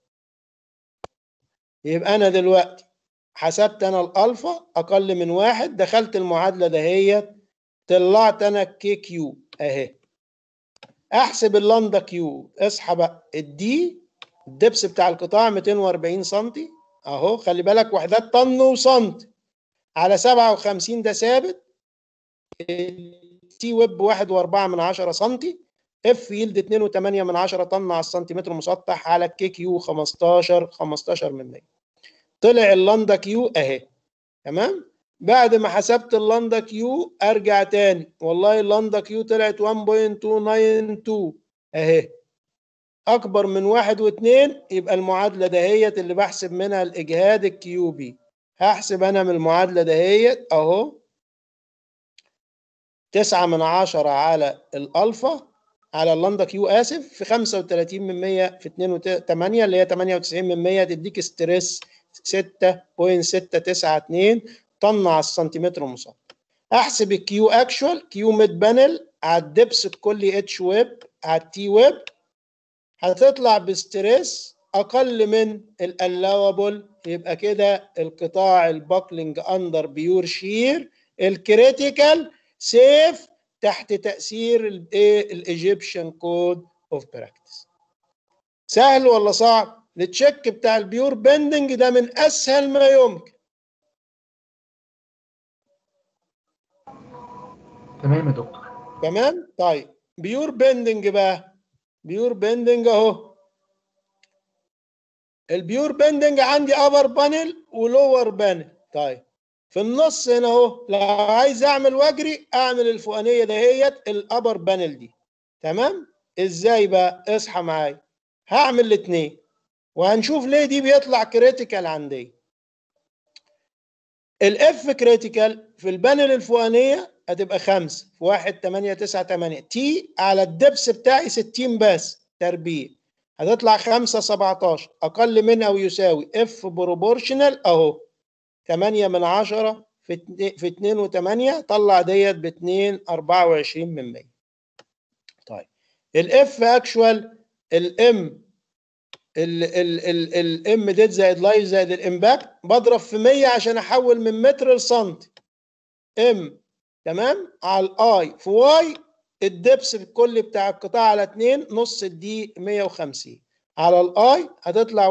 يبقى انا دلوقتي حسبت انا الالفا اقل من واحد دخلت المعادله دهيت طلعت انا الكي كيو اهي احسب اللاندا كيو اصحى بقى الدي الدبس بتاع القطاع 240 سم اهو خلي بالك وحدات طن وسنتي على 57 ده ثابت تي ويب 1.4 من 10 سم اف يلد 2.8 من 10 طن على السنتيمتر مسطح على الكي كيو 15 15 من 100 طلع اللاندا كيو اهي تمام بعد ما حسبت اللاندا كيو ارجع تاني والله اللاندا كيو طلعت 1.292 اهي اكبر من واحد واثنين يبقى المعادله دهيت اللي بحسب منها الاجهاد الكيو بي هحسب انا من المعادله دهيت اهو تسعة من عشرة على الألفا على اللاندا كيو آسف في 35 من 100 في 2 اللي هي 98 من 100 تديك ستريس 6.692 طن على السنتيمتر المسطح احسب الكيو اكشوال كيو ميد بانل على الدبس الكلي اتش ويب على التي ويب هتطلع بستريس اقل من الالاوبل يبقى كده القطاع الباكلينج اندر بيور شير الكريتيكال سيف تحت تاثير الايه الايجيبشن كود اوف براكتس سهل ولا صعب التشيك بتاع البيور بندنج ده من اسهل ما يمكن تمام يا دكتور تمام طيب بيور بندنج بقى بيور بندنج اهو البيور بندنج عندي ابر بانل ولور بانل طيب في النص هنا اهو لو عايز اعمل واجري اعمل الفوقانيه دهيت الابر بانل دي تمام ازاي بقى اصحى معايا هعمل الاثنين وهنشوف ليه دي بيطلع كريتيكال عندي الاف كريتيكال في البانل الفوقانيه هتبقى 5 في 1 8 9 8 تي على الدبس بتاعي 60 بس تربيع هتطلع 5 17 اقل من او يساوي اف بروبورشنال اهو 8 من 10 في في 2 و8 طلع ديت ب 2 24 من 100 طيب الاف اكشوال الام الام ديت زائد لايف زائد الامباكت بضرب في 100 عشان احول من متر لسنتي ام تمام على الاي في واي الدبس الكلي بتاع القطاع على 2 نص الدي 150 على الاي هتطلع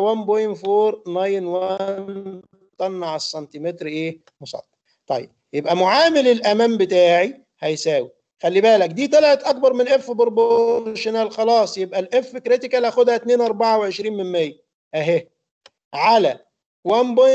1.491 طن على السنتيمتر ايه مسطح طيب يبقى معامل الامان بتاعي هيساوي خلي بالك دي طلعت اكبر من اف بروبورشنال خلاص يبقى الاف كريتيكال هاخدها 2 24 من 100 اهي على 1.491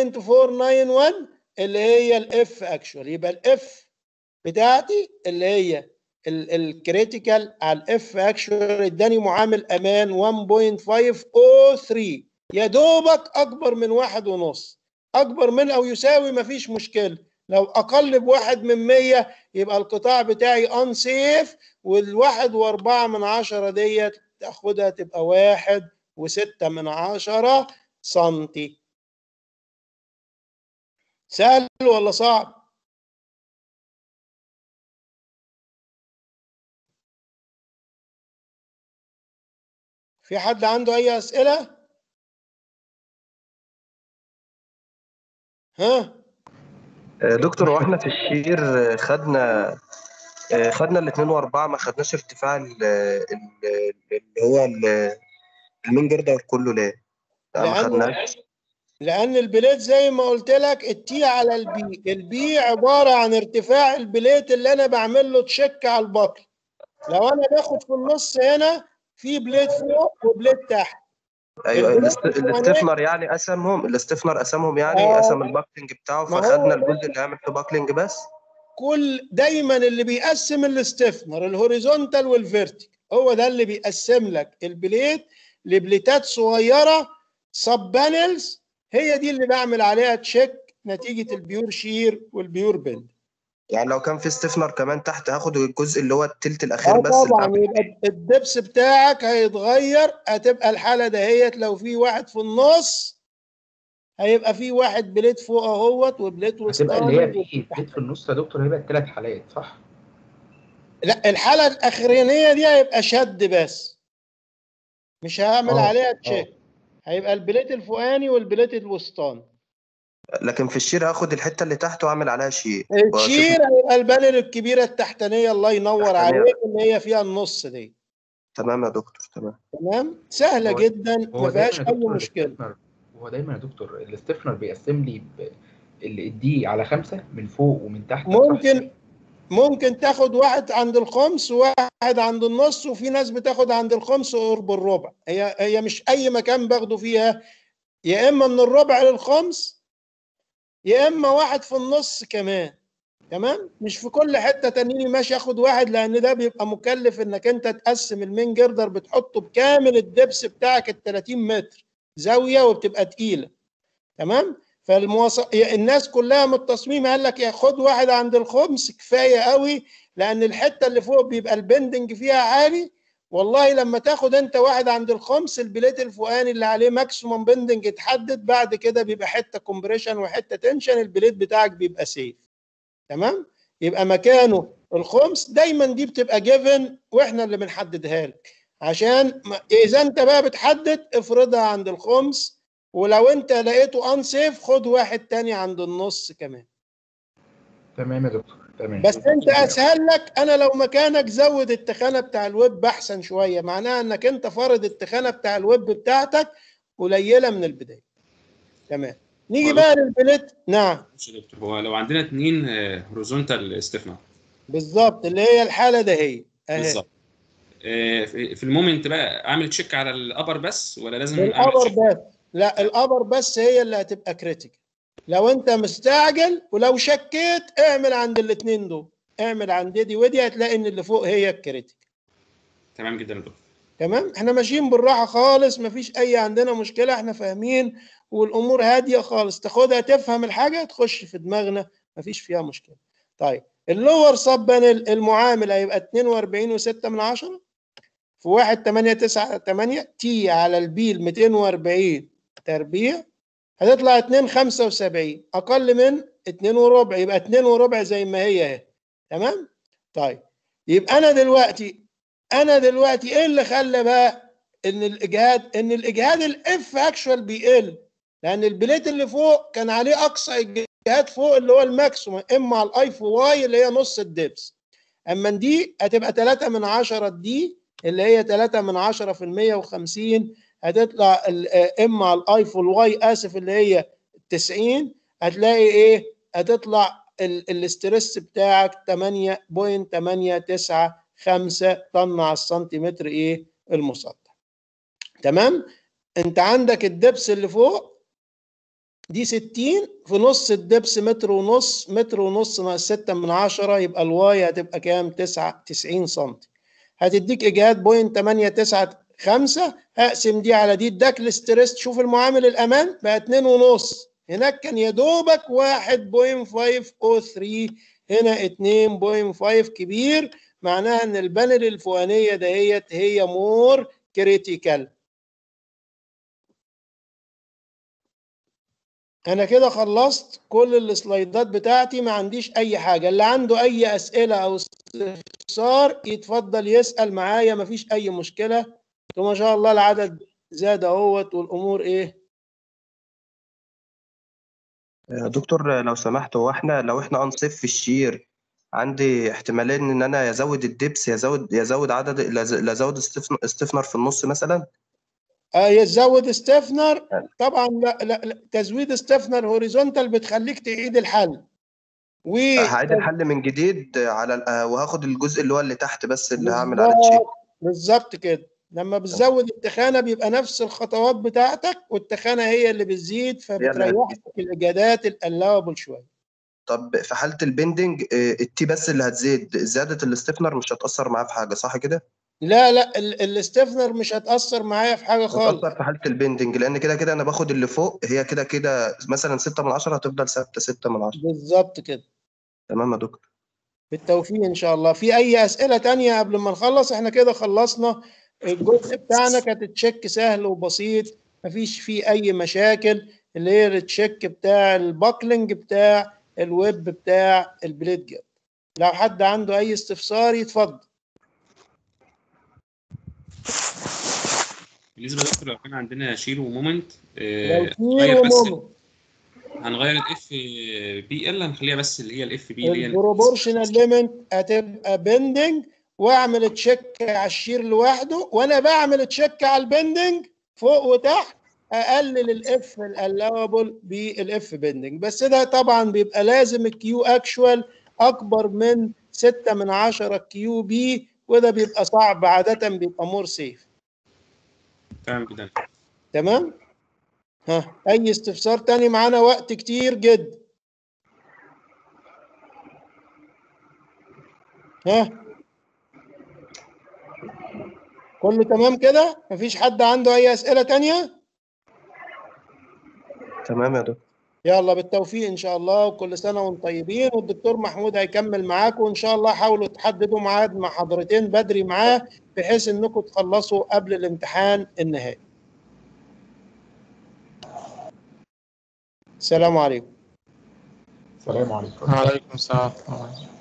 اللي هي الاف اكشوال يبقى الاف بتاعتي اللي هي الكريتيكال على الاف اكشوال اداني معامل امان 1.503 يا دوبك اكبر من واحد ونص اكبر من او يساوي مفيش مشكله لو اقل بواحد من مية يبقى القطاع بتاعي ان سيف والواحد واربعة من عشرة ديت تاخدها تبقى واحد وستة من عشرة سنتي سهل ولا صعب؟ في حد عنده أي أسئلة؟ ها؟ دكتور هو احنا في الشير خدنا خدنا الاثنين واربعة ما خدناش ارتفاع ال- ال- اللي هو ال- المين جردر كله ليه؟ لا ما لأنه- خدناش لأن البليت زي ما قلت لك التي على البي البي عبارة عن ارتفاع البليت اللي أنا بعمل له تشيك على البطن لو أنا باخد في النص هنا في بليت فوق وبليت تحت ايوه البليت الاست- الفوقانية- الاستفنر يعني قسمهم الاستفنر قسمهم يعني آه. قسم الباكلينج بتاعه ما هو فخدنا ده. الجزء اللي عامل فيه باكلينج بس كل دايما اللي بيقسم الاستفنر الهوريزونتال والفيرتيكال هو ده اللي بيقسم لك البليت لبليتات صغيره سب بانلز هي دي اللي بعمل عليها تشيك نتيجه البيور شير والبيور بيلد يعني لو كان في ستيفنر كمان تحت هاخد الجزء اللي هو التلت الاخير اه بس اللي طبعا بعمل- يبقى الدبس بتاعك هيتغير هتبقى الحاله دهيت لو في واحد في النص هيبقى في واحد بليت فوق اهوت وبليت هتبقى اللي هي وسطاني في بليت في النص يا دكتور هيبقى الثلاث حالات صح؟ لا الحاله الاخرانيه دي هيبقى شد بس مش هعمل اه، عليها اه. تشيك هيبقى البليت الفوقاني والبليت الوسطاني لكن في الشير هاخد الحته اللي تحت واعمل عليها شير الشير هيبقى البانل الكبيره التحتانيه الله ينور التحتانية. عليك اللي هي فيها النص دي تمام يا دكتور تمام تمام سهله هو- جدا هو ما دايما فيهاش يا اي دكتور مشكله الاستفنر هو دايما يا دكتور الاستفنر بيقسم لي ب- ال- الدي على خمسة من فوق ومن تحت صح ممكن كده؟ ممكن تاخد واحد عند الخمس وواحد عند النص وفي ناس بتاخد عند الخمس قرب الربع هي هي مش اي مكان باخده فيها يا اما من الربع للخمس يا اما واحد في النص كمان تمام مش في كل حته تانيين ماشي اخد واحد لان ده بيبقى مكلف انك انت تقسم المين جردر بتحطه بكامل الدبس بتاعك ال 30 متر زاويه وبتبقى تقيله تمام فالمواص... الناس كلها من التصميم قال لك يا خد واحد عند الخمس كفايه قوي لان الحته اللي فوق بيبقى البندنج فيها عالي والله لما تاخد انت واحد عند الخمس البليت الفوقاني اللي عليه ماكسيموم بندنج اتحدد بعد كده بيبقى حته كومبريشن وحته تنشن البليت بتاعك بيبقى سيف تمام يبقى مكانه الخمس دايما دي بتبقى جيفن واحنا اللي بنحددها لك عشان ما- اذا انت بقى بتحدد افرضها عند الخمس ولو انت لقيته انسيف خد واحد تاني عند النص كمان تمام يا دكتور تمام بس انت اسهل لك انا لو مكانك زود التخانه بتاع الويب احسن شويه معناها انك انت فرض التخانه بتاع الويب بتاعتك قليله من البدايه تمام نيجي بقى للبليت نعم بص يا دكتور هو لو عندنا اتنين هوريزونتال ستيفنر بالظبط اللي هي الحاله ده هي اهي بالظبط آه، في في المومنت بقى اعمل تشيك على الابر بس ولا لازم اعمل الابر تشيك بس لا الابر بس هي اللي هتبقى كريتيكال لو انت مستعجل ولو شكيت اعمل عند الاثنين دول اعمل عند دي ودي هتلاقي ان اللي فوق هي الكريتيكال تمام جدا يا دكتور تمام احنا ماشيين بالراحه خالص مفيش اي عندنا مشكله احنا فاهمين والامور هاديه خالص تاخدها تفهم الحاجه تخش في دماغنا مفيش فيها مشكله طيب اللور سب بانل المعامل هيبقى 42 و6 من 10 في 1 8 9 8 تي على البيل 240 تربيع هتطلع 2 75 اقل من 2 وربع يبقى 2 وربع زي ما هي اهي تمام طيب يبقى انا دلوقتي انا دلوقتي ايه اللي خلى بقى ان الاجهاد ان الاجهاد الاف اكشوال بيقل لان البليت اللي فوق كان عليه اقصى اجهاد فوق اللي هو الماكسيموم اما على الاي في واي اللي هي نص الدبس اما دي هتبقى 3 من 10 دي اللي هي 3 من 10 في ال 150 هتطلع ال- آه، اما على الاي في الواي اسف اللي هي 90 هتلاقي ايه هتطلع ال- الاسترس بتاعك 8.895 طن على السنتيمتر ايه المسطح تمام انت عندك الدبس اللي فوق دي 60 في نص الدبس متر ونص متر ونص ناقص 6 من 10 يبقى الواي هتبقى كام 9 90 سم هتديك اجهاد بوينت 895 هقسم دي على دي اداك الاستريس شوف المعامل الامان بقى 2 ونص هناك كان يا دوبك 1.503 هنا 2.5 كبير معناها ان البانل الفوقانيه دهيت هي مور كريتيكال انا كده خلصت كل السلايدات بتاعتي ما عنديش اي حاجه اللي عنده اي اسئله او استفسار يتفضل يسال معايا ما فيش اي مشكله وما شاء الله العدد زاد اهوت والامور ايه يا دكتور لو سمحت هو احنا لو احنا انصف في الشير عندي احتمالين ان انا يزود الدبس يزود يزود عدد يزود استفنر في النص مثلا آه يزود استفنر طبعا لا, لا, لا تزويد استفنر هوريزونتال بتخليك تعيد الحل و هعيد الحل من جديد على ال- آه، وهاخد الجزء اللي هو اللي تحت بس اللي هعمل عليه تشيك بالظبط بالظبط كده لما بتزود التخانه بيبقى نفس الخطوات بتاعتك والتخانه هي اللي بتزيد فبتريحك الاجادات الالوبل شويه طب في حاله البندنج آه، التي بس اللي هتزيد زياده الاستفنر مش هتاثر معاه في حاجه صح كده؟ لا لا ال- الاستفنر مش هتأثر معايا في حاجة خالص هتأثر في حالة البندنج لأن كده كده أنا باخد اللي فوق هي كده كده مثلا 6 من 10 هتفضل ثابتة 6 من 10 بالظبط كده تمام يا دكتور بالتوفيق ان شاء الله في اي اسئله تانية قبل ما نخلص احنا كده خلصنا الجزء بتاعنا كانت تشيك سهل وبسيط مفيش فيه اي مشاكل اللي هي التشيك بتاع الباكلينج بتاع الويب بتاع البليد جاب لو حد عنده اي استفسار يتفضل بالنسبه لدكتور لو كان عندنا شير ومومنت لو آه، في هنغير بس ومومنت هنغير الاف بي ال هنخليها بس اللي هي الاف بي اللي هي البروبورشنال ليميت هتبقى بندنج واعمل تشيك على الشير لوحده وانا بعمل تشيك على البندنج فوق وتحت اقلل الاف الالاوبل بالاف بندنج بس ده طبعا بيبقى لازم الكيو اكشوال اكبر من 6 من 10 كيو بي وده بيبقى صعب عاده بيبقى مور سيف تمام كده تمام ها اي استفسار تاني معانا وقت كتير جدا ها كله تمام كده مفيش حد عنده اي اسئله تانية تمام يا دكتور يلا بالتوفيق ان شاء الله وكل سنه وانتم طيبين والدكتور محمود هيكمل معاكم وان شاء الله حاولوا تحددوا ميعاد مع حضرتين بدري معاه بحيث انكم تخلصوا قبل الامتحان النهائي السلام عليكم السلام عليكم وعليكم السلام ورحمة الله